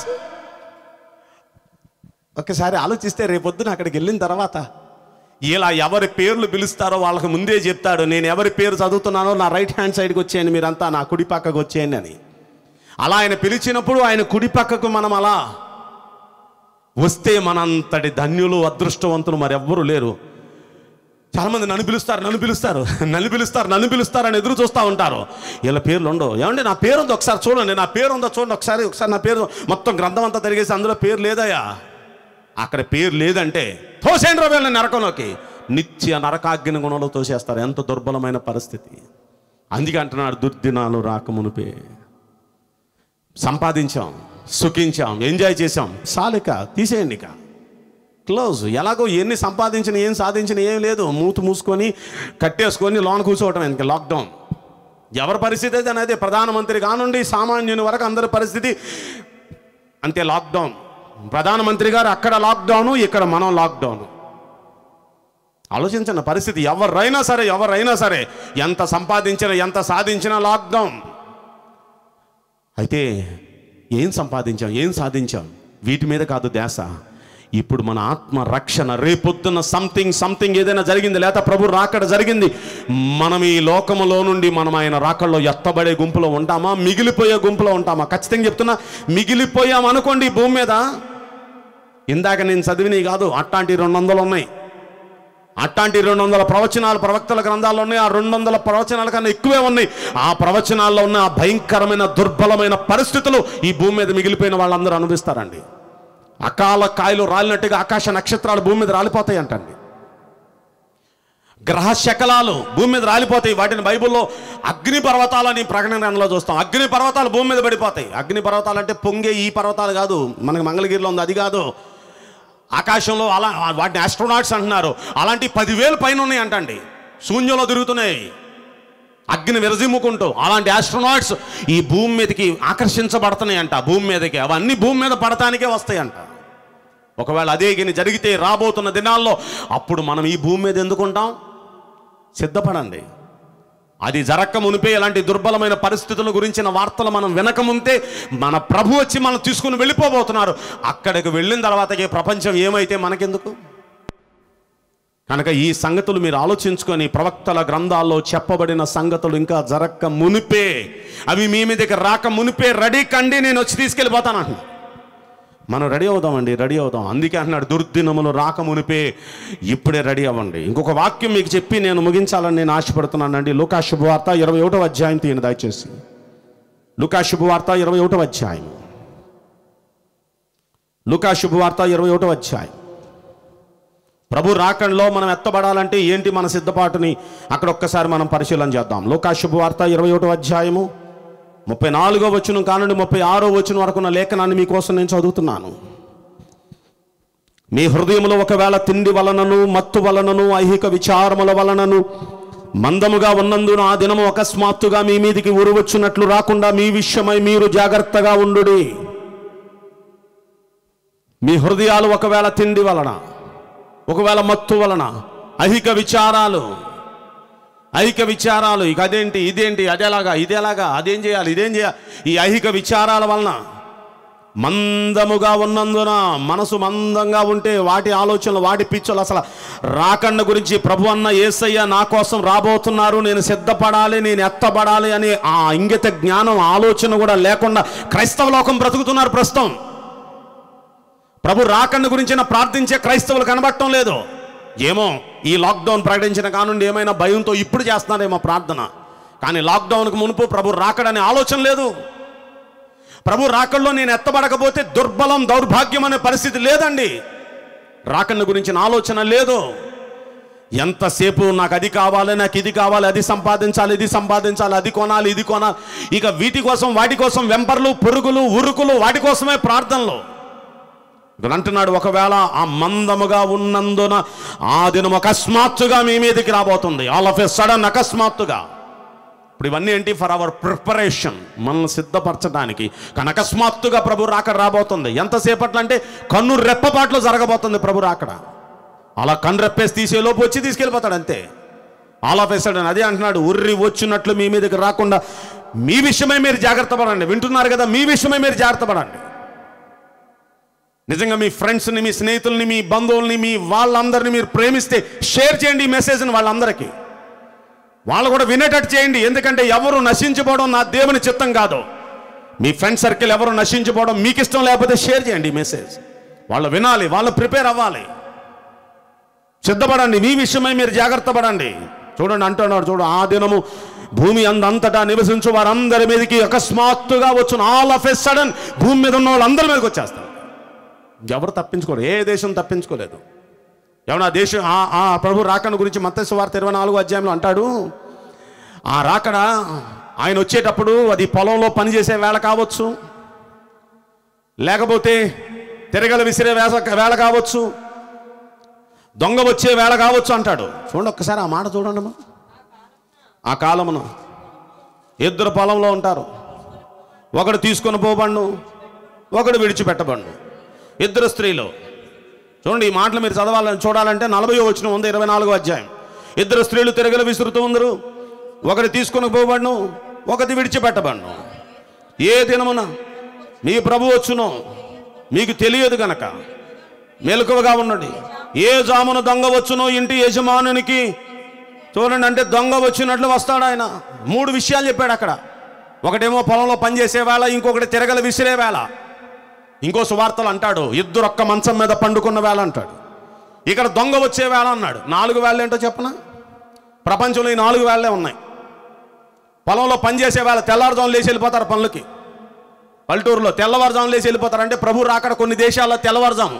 ఒకసారి ఆలోచిస్తే రేపొద్దున అక్కడికి వెళ్ళిన తర్వాత ఇలా ఎవరి పేర్లు పిలుస్తారో వాళ్ళకి ముందే చెప్తాడు నేను ఎవరి పేరు చదువుతున్నానో నా రైట్ హ్యాండ్ సైడ్కి వచ్చేయండి మీరంతా నా కుడి పక్కకు వచ్చేయండి అని అలా ఆయన పిలిచినప్పుడు ఆయన కుడి పక్కకు మనం అలా వస్తే మనంతటి ధన్యులు అదృష్టవంతులు మరెవ్వరూ లేరు చాలామంది నన్ను పిలుస్తారు నన్ను పిలుస్తారు నన్ను పిలుస్తారు నన్ను పిలుస్తారు అని ఎదురు చూస్తూ ఉంటారు వీళ్ళ పేర్లు ఉండవు ఏమండి నా పేరు ఉంది ఒకసారి చూడండి నా పేరు ఉందో చూడండి ఒకసారి ఒకసారి నా పేరు మొత్తం గ్రంథం అంతా తిరిగేసి అందులో పేరు లేదయ్యా అక్కడ పేరు లేదంటే తోసేంద్ర వీళ్ళని నరకంలోకి నిత్య నరకాగ్ని గుణంలో తోసేస్తారు ఎంత దుర్బలమైన పరిస్థితి అందుకే అంటున్నాడు దుర్దినాలు రాకమునుపే సంపాదించాం సుఖించాం ఎంజాయ్ చేసాం సాలిక తీసేయండి ఇక క్లోజ్ ఎలాగో ఎన్ని సంపాదించిన ఏం సాధించిన ఏం లేదు మూతు మూసుకొని కట్టేసుకొని లోన కూర్చోవటం ఇంకా లాక్డౌన్ ఎవరి పరిస్థితి అయితే అనేది ప్రధానమంత్రి కానుండి సామాన్యుని వరకు అందరి పరిస్థితి అంతే లాక్డౌన్ ప్రధానమంత్రి గారు అక్కడ లాక్డౌన్ ఇక్కడ మనం లాక్డౌన్ ఆలోచించిన పరిస్థితి ఎవరైనా సరే ఎవరైనా సరే ఎంత సంపాదించినా ఎంత సాధించినా లాక్డౌన్ అయితే ఏం సంపాదించాం ఏం సాధించాం వీటి మీద కాదు ధ్యాస ఇప్పుడు మన ఆత్మ రక్షణ రేపొద్దున సంథింగ్ సంథింగ్ ఏదైనా జరిగింది లేదా ప్రభు రాకడ జరిగింది మనం ఈ లోకములో నుండి మనం ఆయన రాకడలో ఎత్తబడే గుంపులో ఉంటామా మిగిలిపోయే గుంపులో ఉంటామా ఖచ్చితంగా చెప్తున్నా మిగిలిపోయాం అనుకోండి ఈ భూమి మీద ఇందాక నేను చదివినవి కాదు అట్లాంటి రెండు వందలు ఉన్నాయి అట్లాంటి రెండు వందల ప్రవచనాలు ప్రవక్తల గ్రంథాల్లో ఉన్నాయి ఆ రెండు వందల ప్రవచనాల కన్నా ఎక్కువే ఉన్నాయి ఆ ప్రవచనాల్లో ఉన్న ఆ భయంకరమైన దుర్బలమైన పరిస్థితులు ఈ భూమి మీద మిగిలిపోయిన వాళ్ళందరూ అనుభవిస్తారండి అకాల కాయలు రాలినట్టుగా ఆకాశ నక్షత్రాలు భూమి మీద రాలిపోతాయి అంటండి గ్రహ శకలాలు భూమి మీద రాలిపోతాయి వాటిని బైబిల్లో అగ్ని పర్వతాలని ప్రకటన గ్రంథంలో చూస్తాం అగ్ని పర్వతాలు భూమి మీద పడిపోతాయి అగ్ని పర్వతాలు అంటే పొంగే ఈ పర్వతాలు కాదు మనకి మంగళగిరిలో ఉంది అది కాదు ఆకాశంలో అలా వాటిని ఆస్ట్రోనాట్స్ అంటున్నారు అలాంటి పదివేలు పైన ఉన్నాయి అంటండి శూన్యంలో తిరుగుతున్నాయి అగ్ని విరజిమ్ముకుంటూ అలాంటి ఆస్ట్రోనాట్స్ ఈ భూమి మీదకి ఆకర్షించబడుతున్నాయి అంట భూమి మీదకి అవన్నీ భూమి మీద పడటానికే వస్తాయంట ఒకవేళ అదే గిని జరిగితే రాబోతున్న దినాల్లో అప్పుడు మనం ఈ భూమి మీద ఎందుకుంటాం సిద్ధపడండి అది జరక్క మునిపే ఇలాంటి దుర్బలమైన పరిస్థితుల గురించిన వార్తలు మనం వినకముందే మన ప్రభు వచ్చి మనం తీసుకుని వెళ్ళిపోబోతున్నారు అక్కడికి వెళ్ళిన తర్వాత ఈ ప్రపంచం ఏమైతే మనకెందుకు కనుక ఈ సంగతులు మీరు ఆలోచించుకొని ప్రవక్తల గ్రంథాల్లో చెప్పబడిన సంగతులు ఇంకా జరక్క మునిపే అవి మీ మీదకి రాక మునిపే రెడీ కండి నేను వచ్చి తీసుకెళ్ళిపోతాను మనం రెడీ అవుదామండి రెడీ అవుదాం అందుకే అంటున్నాడు దుర్దినములు రాకమునిపే ఇప్పుడే రెడీ అవ్వండి ఇంకొక వాక్యం మీకు చెప్పి నేను ముగించాలని నేను ఆశపడుతున్నానండి లూకా శుభవార్త ఇరవై ఒకటో అధ్యాయం తీయండి దయచేసి లూకా శుభవార్త ఇరవై ఒకటో అధ్యాయం లూకా శుభవార్త ఇరవై ఒకటో అధ్యాయం ప్రభు రాకంలో మనం ఎత్తబడాలంటే ఏంటి మన సిద్ధపాటుని అక్కడ ఒక్కసారి మనం పరిశీలన చేద్దాం లోకా శుభవార్త ఇరవై ఒకటో అధ్యాయము ముప్పై నాలుగో వచనం కానుండి ముప్పై ఆరో వచనం వరకు ఉన్న లేఖనాన్ని మీకోసం నేను చదువుతున్నాను మీ హృదయములో ఒకవేళ తిండి వలనను మత్తు వలనను ఐహిక విచారముల వలనను మందముగా ఉన్నందున ఆ దినము అకస్మాత్తుగా మీ మీదికి ఉరువచ్చున్నట్లు రాకుండా మీ విషయమై మీరు జాగ్రత్తగా ఉండుడి మీ హృదయాలు ఒకవేళ తిండి వలన ఒకవేళ మత్తు వలన ఐహిక విచారాలు ఐహిక విచారాలు ఇక అదేంటి ఇదేంటి అదేలాగా ఇదేలాగా అదేం చేయాలి ఇదేం చేయాలి ఈ ఐహిక విచారాల వలన మందముగా ఉన్నందున మనసు మందంగా ఉంటే వాటి ఆలోచనలు వాటి పిచ్చలు అసలు రాకండ గురించి ప్రభు అన్న ఏసయ్య నా కోసం రాబోతున్నారు నేను సిద్ధపడాలి నేను ఎత్తబడాలి అని ఆ ఇంగిత జ్ఞానం ఆలోచన కూడా లేకుండా క్రైస్తవ లోకం బ్రతుకుతున్నారు ప్రస్తుతం ప్రభు రాకన్న గురించిన ప్రార్థించే క్రైస్తవులు కనబడటం లేదు ఏమో ఈ లాక్డౌన్ ప్రకటించిన కానుండి ఏమైనా భయంతో ఇప్పుడు చేస్తున్నారేమో ప్రార్థన కానీ లాక్డౌన్కు మునుపు ప్రభు రాకడనే ఆలోచన లేదు ప్రభు రాకల్లో నేను ఎత్తబడకపోతే దుర్బలం దౌర్భాగ్యం అనే పరిస్థితి లేదండి రాకన్న గురించిన ఆలోచన లేదు ఎంతసేపు నాకు అది కావాలి నాకు ఇది కావాలి అది సంపాదించాలి ఇది సంపాదించాలి అది కొనాలి ఇది కొనాలి ఇక వీటి కోసం వాటి కోసం వెంపర్లు పురుగులు ఉరుకులు వాటి కోసమే ప్రార్థనలు ఇక్కడ అంటున్నాడు ఒకవేళ ఆ మందముగా ఉన్నందున ఆ దినం అకస్మాత్తుగా మీ మీదకి రాబోతుంది ఆల్ ఆఫ్ ఎ సడన్ అకస్మాత్తుగా ఇప్పుడు ఇవన్నీ ఏంటి ఫర్ అవర్ ప్రిపరేషన్ మనల్ని సిద్ధపరచడానికి కానీ అకస్మాత్తుగా ప్రభు రాకడ రాబోతుంది ఎంతసేపట్లో అంటే కన్ను రెప్పపాట్లో జరగబోతుంది ప్రభు రాకడ అలా కన్ను రెప్పేసి తీసేలోపు వచ్చి తీసుకెళ్ళిపోతాడు అంతే ఆల్ ఆఫ్ ఎ సడన్ అదే అంటున్నాడు ఉర్రి వచ్చినట్లు మీ మీదకి రాకుండా మీ విషయమై మీరు జాగ్రత్త పడండి వింటున్నారు కదా మీ విషయమై మీరు జాగ్రత్త పడండి నిజంగా మీ ఫ్రెండ్స్ని మీ స్నేహితుల్ని మీ బంధువుల్ని మీ వాళ్ళందరినీ మీరు ప్రేమిస్తే షేర్ చేయండి ఈ మెసేజ్ని వాళ్ళందరికీ వాళ్ళు కూడా వినేటట్టు చేయండి ఎందుకంటే ఎవరు నశించిపోవడం నా దేవుని చిత్తం కాదు మీ ఫ్రెండ్ సర్కిల్ ఎవరు నశించిపోవడం మీకు ఇష్టం లేకపోతే షేర్ చేయండి ఈ మెసేజ్ వాళ్ళు వినాలి వాళ్ళు ప్రిపేర్ అవ్వాలి సిద్ధపడండి మీ విషయమై మీరు జాగ్రత్త పడండి చూడండి అంటున్నాడు చూడు ఆ దినము భూమి అందంతటా నివసించు వారందరి మీదకి అకస్మాత్తుగా వచ్చును ఆల్ ఆఫ్ ఎ సడన్ భూమి మీద ఉన్న వాళ్ళందరి మీదకి వచ్చేస్తారు ఎవరు తప్పించుకోరు ఏ దేశం తప్పించుకోలేదు ఏమన్నా దేశం ఆ- ఆ ప్రభు రాకడ గురించి మత్స్య వార్త ఇరవై నాలుగు అధ్యాయంలో అంటాడు ఆ రాకడ ఆయన వచ్చేటప్పుడు అది పొలంలో పనిచేసే వేళ కావచ్చు లేకపోతే తిరగల విసిరే వేస వేళ కావచ్చు దొంగ వచ్చే వేళ కావచ్చు అంటాడు చూడండి ఒక్కసారి ఆ మాట చూడండి అమ్మా. ఆ కాలమున ఇద్దరు పొలంలో ఉంటారు ఒకడు తీసుకొని పోబడ్ను ఒకడు విడిచిపెట్టబడ్ను ఇద్దరు స్త్రీలు చూడండి ఈ మాటలు మీరు చదవాలని చూడాలంటే నలభై వచ్చిన ఉంది ఇరవై నాలుగో అధ్యాయం ఇద్దరు స్త్రీలు తిరగలు విసురుతూ ఉందరు ఒకటి తీసుకొని పోబడ్ను ఒకటి విడిచిపెట్టబడ్ను ఏ దినమున మీ ప్రభు వచ్చునో మీకు తెలియదు గనక మెలకువగా ఉండండి ఏ జామున దొంగ వచ్చునో ఇంటి యజమానునికి చూడండి అంటే దొంగ వచ్చినట్లు వస్తాడు ఆయన మూడు విషయాలు చెప్పాడు అక్కడ ఒకటేమో పొలంలో పనిచేసే వేళ ఇంకొకటి తిరగల విసిరే వేళ ఇంకో సువార్తలు అంటాడు ఇద్దరు ఒక్క మంచం మీద పండుకున్న వేళ అంటాడు ఇక్కడ దొంగ వచ్చే వేళ అన్నాడు నాలుగు వేళ ఏంటో చెప్పనా ప్రపంచంలో ఈ నాలుగు వేళలే ఉన్నాయి పొలంలో పనిచేసే వేళ తెల్లవారుజాము లేచి వెళ్ళిపోతారు పనులకి పల్లెటూరులో తెల్లవారుజాము లేచి వెళ్ళిపోతారు అంటే ప్రభు రాకడ కొన్ని దేశాల్లో తెల్లవారుజాము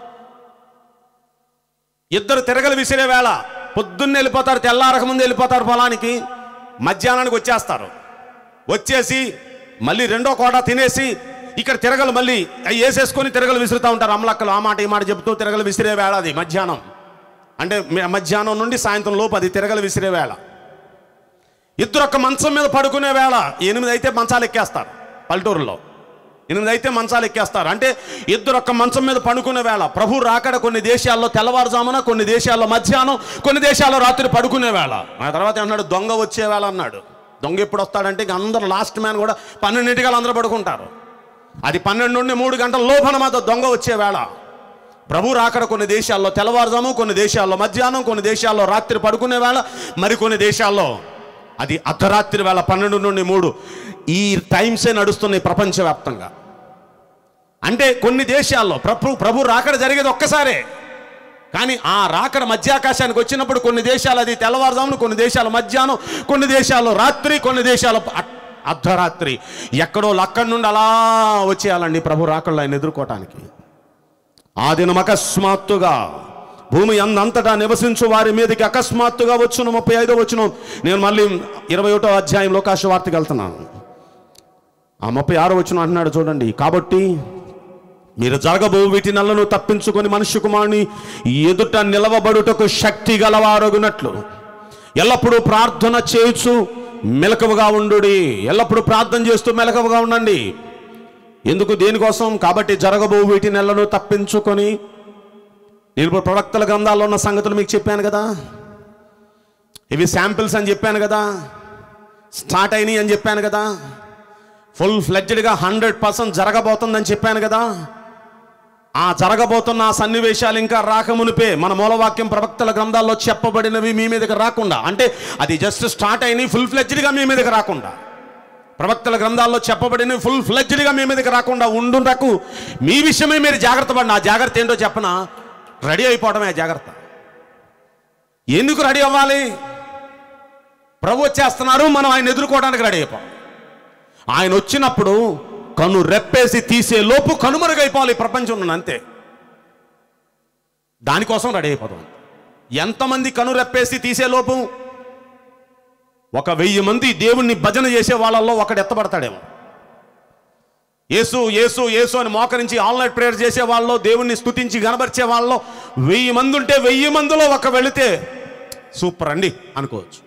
ఇద్దరు తిరగలు విసిరే వేళ పొద్దున్నే వెళ్ళిపోతారు తెల్లారక ముందు వెళ్ళిపోతారు పొలానికి మధ్యాహ్నానికి వచ్చేస్తారు వచ్చేసి మళ్ళీ రెండో కోట తినేసి ఇక్కడ తిరగలు మళ్ళీ అవి వేసేసుకొని తిరగలు విసురుతూ ఉంటారు అమలక్కలు ఆ మాట ఈ మాట చెబుతూ తిరగలు విసిరే వేళ అది మధ్యాహ్నం అంటే మి- మధ్యాహ్నం నుండి సాయంత్రం లోపు అది తిరగలు విసిరే వేళ ఇద్దరు ఒక్క మంచం మీద పడుకునే వేళ ఎనిమిది అయితే మంచాలు ఎక్కేస్తారు పల్లెటూరులో ఎనిమిది అయితే మంచాలు ఎక్కేస్తారు అంటే ఇద్దరు ఒక్క మంచం మీద పడుకునే వేళ ప్రభు రాకడ కొన్ని దేశాల్లో తెల్లవారుజామున కొన్ని దేశాల్లో మధ్యాహ్నం కొన్ని దేశాల్లో రాత్రి పడుకునే వేళ ఆ తర్వాత అన్నాడు దొంగ వచ్చే వేళ అన్నాడు దొంగ ఎప్పుడు వస్తాడంటే ఇక అందరు లాస్ట్ మ్యాన్ కూడా పన్నెండింటికి అందరూ పడుకుంటారు అది పన్నెండు నుండి మూడు గంటల లోపల మాత్రం దొంగ వచ్చే వేళ ప్రభు రాకడ కొన్ని దేశాల్లో తెల్లవారుజాము కొన్ని దేశాల్లో మధ్యాహ్నం కొన్ని దేశాల్లో రాత్రి పడుకునే వేళ మరికొన్ని దేశాల్లో అది అర్ధరాత్రి వేళ పన్నెండు నుండి మూడు ఈ టైమ్సే నడుస్తున్నాయి ప్రపంచవ్యాప్తంగా అంటే కొన్ని దేశాల్లో ప్రభు ప్రభు రాకడ జరిగేది ఒక్కసారే కానీ ఆ రాకడ మధ్యాకాశానికి వచ్చినప్పుడు కొన్ని దేశాలు అది తెల్లవారుజామున కొన్ని దేశాలు మధ్యాహ్నం కొన్ని దేశాలు రాత్రి కొన్ని దేశాలు అ- అర్ధరాత్రి ఎక్కడో అక్కడి నుండి అలా వచ్చేయాలండి ప్రభు రాకడలో ఆయన ఎదుర్కోవటానికి ఆ దినం అకస్మాత్తుగా భూమి అందంతటా నివసించు వారి మీదకి అకస్మాత్తుగా వచ్చును ముప్పై ఐదో వచ్చును నేను మళ్ళీ ఇరవై ఒకటో అధ్యాయంలో కాశవార్తకి వెళ్తున్నాను ఆ ముప్పై ఆరో వచ్చిన అంటున్నాడు చూడండి కాబట్టి మీరు జరగబో వీటి నల్లను తప్పించుకొని మనుష్య కుమారుని ఎదుట నిలవబడుటకు శక్తి గలవారగునట్లు ఎల్లప్పుడూ ప్రార్థన చేయొచ్చు మెలకువగా ఉండు ఎల్లప్పుడూ ప్రార్థన చేస్తూ మెలకువగా ఉండండి ఎందుకు దేనికోసం కాబట్టి జరగబో వీటి నెలను తప్పించుకొని నేను ఇప్పుడు ప్రవక్తల గ్రంథాల్లో ఉన్న సంగతులు మీకు చెప్పాను కదా ఇవి శాంపిల్స్ అని చెప్పాను కదా స్టార్ట్ అయినాయి అని చెప్పాను కదా ఫుల్ ఫ్లెడ్జ్డ్గా హండ్రెడ్ పర్సెంట్ జరగబోతుందని చెప్పాను కదా ఆ జరగబోతున్న ఆ సన్నివేశాలు ఇంకా రాకమునిపే మన మూలవాక్యం ప్రవక్తల గ్రంథాల్లో చెప్పబడినవి మీ మీదకి రాకుండా అంటే అది జస్ట్ స్టార్ట్ అయినాయి ఫుల్ ఫ్లెడ్జ్డ్గా మీ మీదకి రాకుండా ప్రవక్తల గ్రంథాల్లో చెప్పబడినవి ఫుల్ ఫ్లెడ్జ్డ్గా మీ మీదకి రాకుండా ఉండుటకు మీ విషయమే మీరు జాగ్రత్త పడిన ఆ జాగ్రత్త ఏంటో చెప్పన రెడీ అయిపోవడమే ఆ జాగ్రత్త ఎందుకు రెడీ అవ్వాలి ప్రభు వచ్చేస్తున్నారు మనం ఆయన ఎదుర్కోవడానికి రెడీ అయిపోవాలి ఆయన వచ్చినప్పుడు కను రెప్పేసి తీసే లోపు కనుమరుగైపోవాలి ఈ ప్రపంచంలో అంతే దానికోసం రెడీ అయిపోతాం ఎంతమంది కను రెప్పేసి తీసే లోపు ఒక వెయ్యి మంది దేవుణ్ణి భజన చేసే వాళ్ళల్లో ఒకడు ఎత్తబడతాడేమో యేసు యేసు యేసు అని మోకరించి ఆన్లైన్ ప్రేయర్ చేసే వాళ్ళలో దేవుణ్ణి స్తుతించి గనపరిచే వాళ్ళలో వెయ్యి మంది ఉంటే వెయ్యి మందిలో ఒక వెళితే సూపర్ అండి అనుకోవచ్చు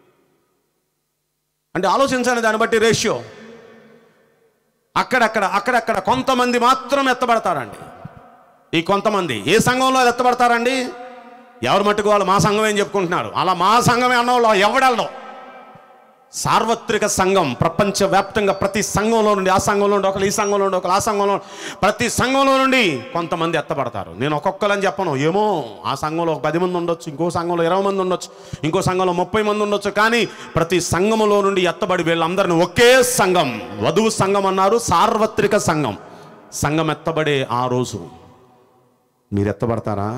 అంటే ఆలోచించండి దాన్ని బట్టి రేషియో అక్కడక్కడ అక్కడక్కడ కొంతమంది మాత్రం ఎత్తబడతారండి ఈ కొంతమంది ఏ సంఘంలో ఎత్తబడతారండి ఎవరు మట్టుకు వాళ్ళు మా సంఘం ఏం చెప్పుకుంటున్నారు అలా మా సంఘమే అన్నవాళ్ళు ఎవడల్లో సార్వత్రిక సంఘం ప్రపంచవ్యాప్తంగా ప్రతి సంఘంలో నుండి ఆ సంఘంలో నుండి ఒకరు ఈ సంఘంలో నుండి ఒకరు ఆ సంఘంలో ప్రతి సంఘంలో నుండి కొంతమంది ఎత్తబడతారు నేను ఒక్కొక్కరని చెప్పను ఏమో ఆ సంఘంలో ఒక పది మంది ఉండొచ్చు ఇంకో సంఘంలో ఇరవై మంది ఉండొచ్చు ఇంకో సంఘంలో ముప్పై మంది ఉండొచ్చు కానీ ప్రతి సంఘములో నుండి ఎత్తబడి వీళ్ళందరిని ఒకే సంఘం వధువు సంఘం అన్నారు సార్వత్రిక సంఘం సంఘం ఎత్తబడే ఆ రోజు మీరు ఎత్తబడతారా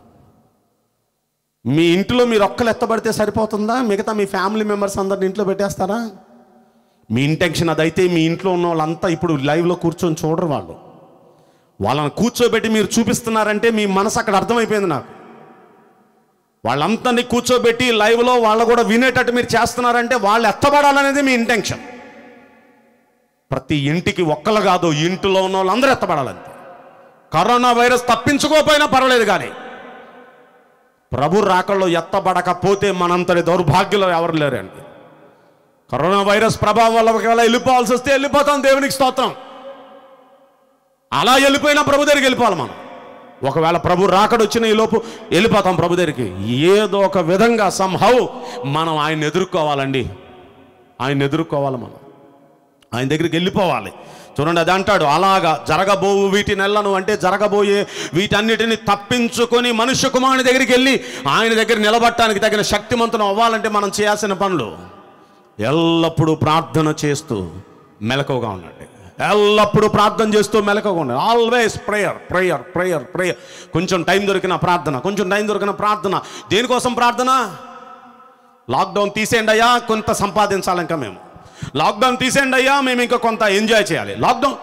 మీ ఇంట్లో మీరు ఒక్కరు ఎత్తబడితే సరిపోతుందా మిగతా మీ ఫ్యామిలీ మెంబర్స్ అందరిని ఇంట్లో పెట్టేస్తారా మీ ఇంటెన్షన్ అదైతే మీ ఇంట్లో ఉన్న వాళ్ళంతా ఇప్పుడు లైవ్లో కూర్చొని చూడరు వాళ్ళు వాళ్ళని కూర్చోబెట్టి మీరు చూపిస్తున్నారంటే మీ మనసు అక్కడ అర్థమైపోయింది నాకు వాళ్ళందరినీ కూర్చోబెట్టి లైవ్లో వాళ్ళు కూడా వినేటట్టు మీరు చేస్తున్నారంటే వాళ్ళు ఎత్తబడాలనేది మీ ఇంటెన్షన్ ప్రతి ఇంటికి ఒక్కరు కాదు ఇంటిలో ఉన్న వాళ్ళందరూ ఎత్తబడాలంతే కరోనా వైరస్ తప్పించుకోకపోయినా పర్వాలేదు కానీ ప్రభు రాకల్లో ఎత్తబడకపోతే మనంతటి దౌర్భాగ్యులు ఎవరు లేరండి కరోనా వైరస్ ప్రభావం వల్ల ఒకవేళ వెళ్ళిపోవాల్సి వస్తే వెళ్ళిపోతాం దేవునికి స్తోత్రం అలా వెళ్ళిపోయినా ప్రభు దగ్గరికి వెళ్ళిపోవాలి మనం ఒకవేళ ప్రభు రాకడ వచ్చిన ఈ లోపు వెళ్ళిపోతాం ప్రభు దగ్గరికి ఏదో ఒక విధంగా సంహౌ మనం ఆయన ఎదుర్కోవాలండి ఆయన ఎదుర్కోవాలి మనం ఆయన దగ్గరికి వెళ్ళిపోవాలి చూడండి అది అంటాడు అలాగా జరగబోవు వీటి నెలను అంటే జరగబోయే వీటన్నిటిని తప్పించుకొని మనుష్య కుమారుని దగ్గరికి వెళ్ళి ఆయన దగ్గర నిలబట్టడానికి తగిన శక్తిమంతులు అవ్వాలంటే మనం చేయాల్సిన పనులు ఎల్లప్పుడూ ప్రార్థన చేస్తూ మెలకువగా ఉండండి ఎల్లప్పుడూ ప్రార్థన చేస్తూ మెలకువగా ఉండండి always prayer prayer prayer prayer కొంచెం టైం దొరికిన ప్రార్థన కొంచెం టైం దొరికిన ప్రార్థన దేనికోసం ప్రార్థన లాక్డౌన్ తీసేయండి అయ్యా కొంత సంపాదించాలి ఇంకా మేము లాక్డౌన్ తీసేయండి అయ్యా మేము ఇంకా కొంత ఎంజాయ్ చేయాలి లాక్డౌన్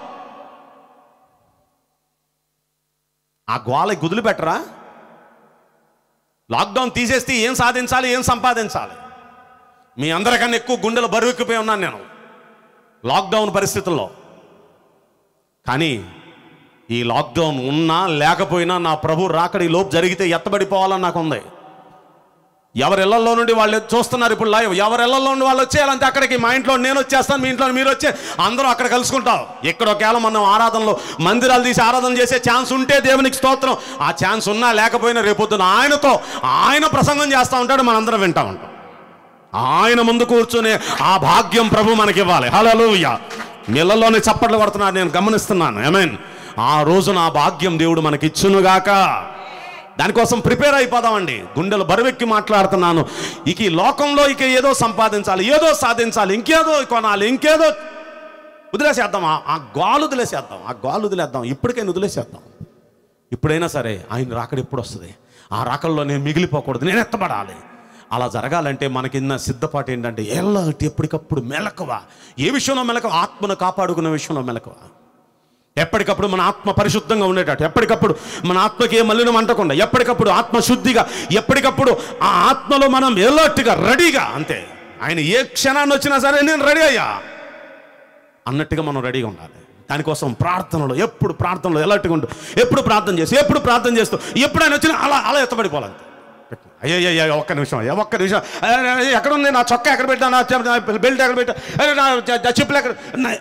ఆ గోల గుదులు పెట్టరా లాక్డౌన్ తీసేస్తే ఏం సాధించాలి ఏం సంపాదించాలి మీ అందరికన్నా ఎక్కువ గుండెలు బరువెక్కిపోయి ఉన్నాను నేను లాక్డౌన్ పరిస్థితుల్లో కానీ ఈ లాక్డౌన్ ఉన్నా లేకపోయినా నా ప్రభు రాకడి లోపు జరిగితే ఎత్తబడిపోవాలని నాకు ఉంది ఎవరి ఇళ్లలో నుండి వాళ్ళు చూస్తున్నారు ఇప్పుడు లైవ్ ఎవరి ఇళ్లలో నుండి వాళ్ళు వచ్చేయాలంటే అక్కడికి మా ఇంట్లో నేను వచ్చేస్తాను మీ ఇంట్లో మీరు వచ్చే అందరూ అక్కడ కలుసుకుంటాం ఇక్కడ ఒకవేళ మనం ఆరాధనలో మందిరాలు తీసి ఆరాధన చేసే ఛాన్స్ ఉంటే దేవునికి స్తోత్రం ఆ ఛాన్స్ ఉన్నా లేకపోయినా రేపొద్దున ఆయనతో ఆయన ప్రసంగం చేస్తూ ఉంటాడు మనందరం వింటా ఉంటాం ఆయన ముందు కూర్చునే ఆ భాగ్యం ప్రభు మనకి ఇవ్వాలి హలోయ నీళ్ళలోనే చప్పట్లు కొడుతున్నారు నేను గమనిస్తున్నాను ఐమీన్ ఆ రోజున ఆ భాగ్యం దేవుడు మనకి ఇచ్చునుగాక దానికోసం ప్రిపేర్ అయిపోదామండి గుండెలు బరువెక్కి మాట్లాడుతున్నాను ఇక ఈ లోకంలో ఇక ఏదో సంపాదించాలి ఏదో సాధించాలి ఇంకేదో కొనాలి ఇంకేదో వదిలేసేద్దాం ఆ- ఆ గాలు వదిలేసేద్దాం ఆ గాలు వదిలేద్దాం ఇప్పటికైనా వదిలేసేద్దాం ఇప్పుడైనా సరే ఆయన రాకడ ఎప్పుడు వస్తుంది ఆ రాకల్లో నేను మిగిలిపోకూడదు నేను ఎత్తబడాలి అలా జరగాలంటే మనకిన్న సిద్ధపాటు ఏంటంటే ఎల్లటి ఎప్పటికప్పుడు మెలకువ ఏ విషయంలో మెలకువ ఆత్మను కాపాడుకునే విషయంలో మెలకువ ఎప్పటికప్పుడు మన ఆత్మ పరిశుద్ధంగా ఉండేటట్టు ఎప్పటికప్పుడు మన ఆత్మకి ఏ మలినం అంటకుండా ఎప్పటికప్పుడు ఆత్మ శుద్ధిగా ఎప్పటికప్పుడు ఆ ఆత్మలో మనం ఎలర్ట్గా రెడీగా అంతే ఆయన ఏ క్షణాన్ని వచ్చినా సరే నేను రెడీ అయ్యా అన్నట్టుగా మనం రెడీగా ఉండాలి దానికోసం ప్రార్థనలో ఎప్పుడు ప్రార్థనలో ఎలర్ట్గా ఉంటూ ఎప్పుడు ప్రార్థన చేస్తూ ఎప్పుడు ప్రార్థన చేస్తూ ఎప్పుడు ఆయన వచ్చినా అలా అలా ఎత్తబడిపోవాలి అయ్యో అయ్యో ఒక్క నిమిషం అయ్యా ఒక్క నిమిషం అయ్యో, అయ్యో, ఎక్కడ ఉంది నా చొక్కా ఎక్కడ పెట్టా నా చె- నా బెల్ట్ ఎక్కడ పెట్టా అరే, నా చె- చె- చెప్పులు ఎక్కడ నా-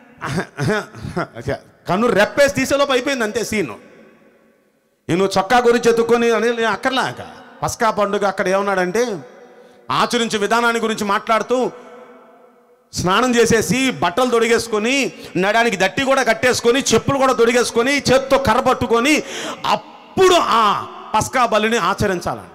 కన్ను రెప్పేసి తీసేలోపు అయిపోయింది అంతే సీను నేను చొక్కా గురించి ఎత్తుకొని అని నేను అక్కర్లాక పస్కా పండుగ అక్కడ ఏమన్నాడంటే ఆచరించే విధానాన్ని గురించి మాట్లాడుతూ స్నానం చేసేసి బట్టలు తొడిగేసుకొని నడానికి దట్టి కూడా కట్టేసుకొని చెప్పులు కూడా తొడిగేసుకొని చేత్తో కర్ర పట్టుకొని అప్పుడు ఆ పస్కా బలిని ఆచరించాలండి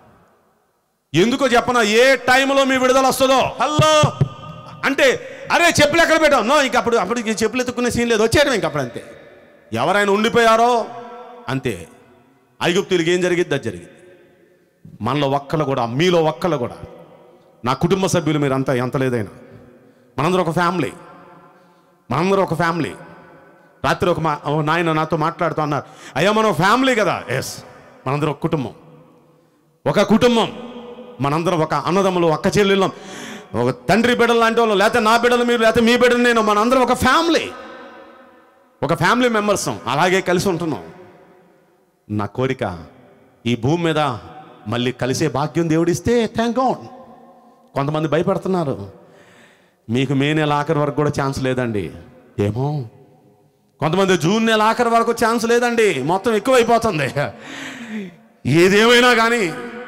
ఎందుకో చెప్పనా ఏ టైంలో మీ విడుదల వస్తుందో హలో అంటే అరే చెప్పులు ఎక్కడ పెట్టాం నో ఇంక అప్పుడు అప్పుడు ఇంక చెప్పులు ఎత్తుకునే సీన్ లేదు వచ్చేయడం ఇంక అప్పుడు అంతే ఎవరైనా ఉండిపోయారో అంతే ఐగుప్తులకి ఏం జరిగిద్ది అది జరిగింది మనలో ఒక్కలు కూడా మీలో ఒక్కలు కూడా నా కుటుంబ సభ్యులు మీరు అంతా ఎంత లేదైనా మనందరం ఒక ఫ్యామిలీ మనందరం ఒక ఫ్యామిలీ రాత్రి ఒక మా ఓ నాయన నాతో మాట్లాడుతూ అన్నారు అయ్యా మనం ఫ్యామిలీ కదా ఎస్ మనందరం ఒక కుటుంబం ఒక కుటుంబం మనందరం ఒక అన్నదమ్ములు అక్క చెల్లెళ్ళం ఒక తండ్రి బిడ్డలు లాంటి వాళ్ళు లేకపోతే నా బిడ్డలు మీరు లేకపోతే మీ బిడ్డలు నేను మనందరం ఒక ఫ్యామిలీ ఒక ఫ్యామిలీ మెంబర్స్ అలాగే కలిసి ఉంటున్నాం నా కోరిక ఈ భూమి మీద మళ్ళీ కలిసే భాగ్యం దేవుడిస్తే థ్యాంక్ గాడ్ కొంతమంది భయపడుతున్నారు మీకు మే నెల ఆఖరి వరకు కూడా ఛాన్స్ లేదండి ఏమో కొంతమంది జూన్ నెల ఆఖరి వరకు ఛాన్స్ లేదండి మొత్తం ఎక్కువైపోతుంది ఏదేమైనా కానీ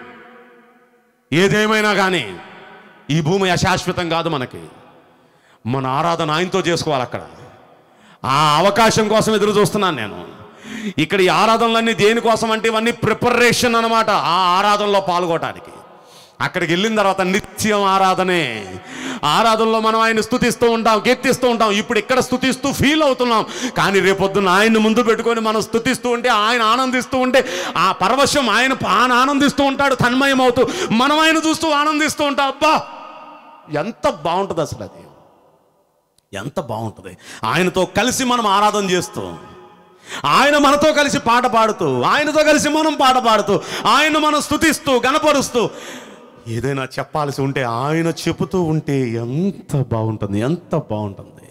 ఏదేమైనా కానీ ఈ భూమి అశాశ్వతం కాదు మనకి మన ఆరాధన ఆయనతో చేసుకోవాలి అక్కడ ఆ అవకాశం కోసం ఎదురు చూస్తున్నాను నేను ఇక్కడ ఈ ఆరాధనలన్నీ దేనికోసం అంటే ఇవన్నీ ప్రిపరేషన్ అన్నమాట ఆ ఆరాధనలో పాల్గొనడానికి అక్కడికి వెళ్ళిన తర్వాత నిత్యం ఆరాధనే ఆరాధనలో మనం ఆయన స్థుతిస్తూ ఉంటాం కీర్తిస్తూ ఉంటాం ఇప్పుడు ఇక్కడ స్థుతిస్తూ ఫీల్ అవుతున్నాం కానీ రేపొద్దున ఆయన్ని ముందు పెట్టుకొని మనం స్థుతిస్తూ ఉంటే ఆయన ఆనందిస్తూ ఉంటే ఆ పరవశం ఆయన ఆయన ఆనందిస్తూ ఉంటాడు తన్మయం అవుతూ మనం ఆయన చూస్తూ ఆనందిస్తూ ఉంటాం అబ్బా ఎంత బాగుంటుంది అసలు అది ఎంత బాగుంటుంది ఆయనతో కలిసి మనం ఆరాధన చేస్తూ ఆయన మనతో కలిసి పాట పాడుతూ ఆయనతో కలిసి మనం పాట పాడుతూ ఆయన మనం స్థుతిస్తూ గనపరుస్తూ ఏదైనా చెప్పాల్సి ఉంటే ఆయన చెబుతూ ఉంటే ఎంత బాగుంటుంది ఎంత బాగుంటుంది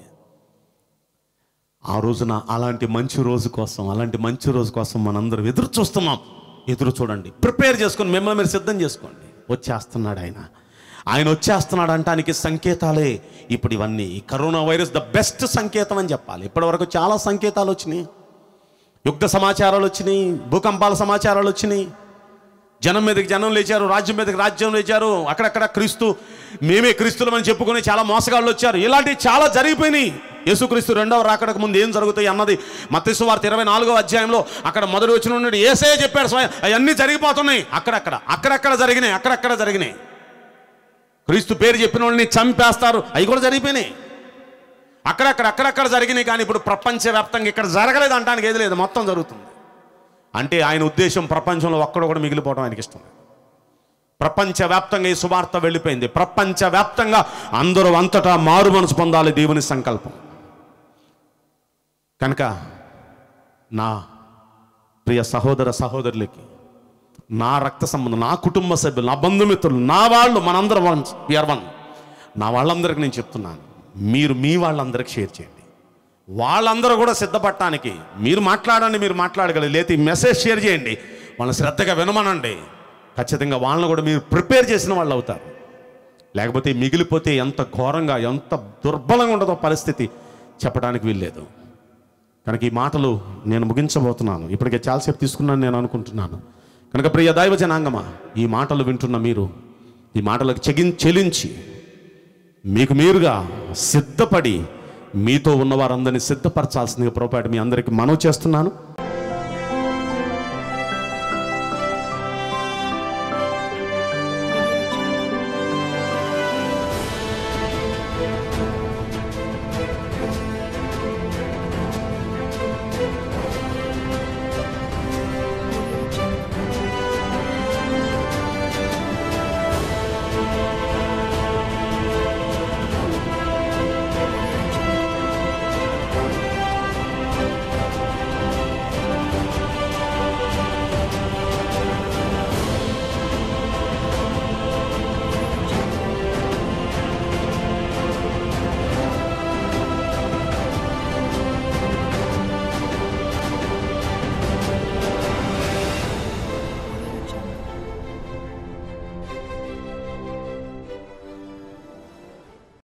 ఆ రోజున అలాంటి మంచి రోజు కోసం అలాంటి మంచి రోజు కోసం మనందరం ఎదురు చూస్తున్నాం ఎదురు చూడండి ప్రిపేర్ చేసుకొని మిమ్మల్ని మీరు సిద్ధం చేసుకోండి వచ్చేస్తున్నాడు ఆయన ఆయన వచ్చేస్తున్నాడు అంటానికి సంకేతాలే ఇప్పుడు ఇవన్నీ ఈ కరోనా వైరస్ ద బెస్ట్ సంకేతం అని చెప్పాలి ఇప్పటివరకు చాలా సంకేతాలు వచ్చినాయి యుద్ధ సమాచారాలు వచ్చినాయి భూకంపాల సమాచారాలు వచ్చినాయి జనం మీదకి జనం లేచారు రాజ్యం మీదకి రాజ్యం లేచారు అక్కడక్కడ క్రీస్తు మేమే క్రీస్తులమని చెప్పుకొని చాలా మోసగాళ్ళు వచ్చారు ఇలాంటివి చాలా జరిగిపోయినాయి యేసుక్రీస్తు రెండవ రాకడకు ముందు ఏం జరుగుతాయి అన్నది మత్స్సు వార్త ఇరవై నాలుగో అధ్యాయంలో అక్కడ మొదటి వచ్చిన నుండి ఏసే చెప్పాడు స్వయం అవన్నీ జరిగిపోతున్నాయి అక్కడక్కడ అక్కడక్కడ జరిగినాయి అక్కడక్కడ జరిగినాయి క్రీస్తు పేరు చెప్పిన వాళ్ళని చంపేస్తారు అవి కూడా జరిగిపోయినాయి అక్కడక్కడ అక్కడక్కడ జరిగినాయి కానీ ఇప్పుడు ప్రపంచవ్యాప్తంగా ఇక్కడ జరగలేదు అంటానికి ఏది లేదు మొత్తం జరుగుతుంది అంటే ఆయన ఉద్దేశం ప్రపంచంలో ఒక్కడు కూడా మిగిలిపోవడం ఆయనకి ఇష్టం లేదు. ప్రపంచవ్యాప్తంగా ఈ సువార్త వెళ్ళిపోయింది ప్రపంచవ్యాప్తంగా అందరూ అంతటా మారు మనసు పొందాలి దేవుని సంకల్పం కనుక నా ప్రియ సహోదర సహోదరులకి నా రక్త సంబంధం నా కుటుంబ సభ్యులు నా బంధుమిత్రులు నా వాళ్ళు మనందరం వన్ విఆర్ వన్ నా వాళ్ళందరికీ నేను చెప్తున్నాను మీరు మీ వాళ్ళందరికీ షేర్ చేయండి వాళ్ళందరూ కూడా సిద్ధపడటానికి మీరు మాట్లాడండి మీరు మాట్లాడగలరు లేకపోతే ఈ మెసేజ్ షేర్ చేయండి వాళ్ళని శ్రద్ధగా వినమనండి ఖచ్చితంగా వాళ్ళని కూడా మీరు ప్రిపేర్ చేసిన వాళ్ళు అవుతారు లేకపోతే మిగిలిపోతే ఎంత ఘోరంగా ఎంత దుర్బలంగా ఉండదో పరిస్థితి చెప్పడానికి వీల్లేదు కనుక ఈ మాటలు నేను ముగించబోతున్నాను ఇప్పటికే చాలాసేపు తీసుకున్నాను నేను అనుకుంటున్నాను కనుక ప్రియ దైవ జనాంగమా ఈ మాటలు వింటున్న మీరు ఈ మాటలకు చెగిన్ చెలించి మీకు మీరుగా సిద్ధపడి మీతో ఉన్న వారందరినీ సిద్ధపరచాల్సిందిగా పొరపాటు మీ అందరికీ మనవి చేస్తున్నాను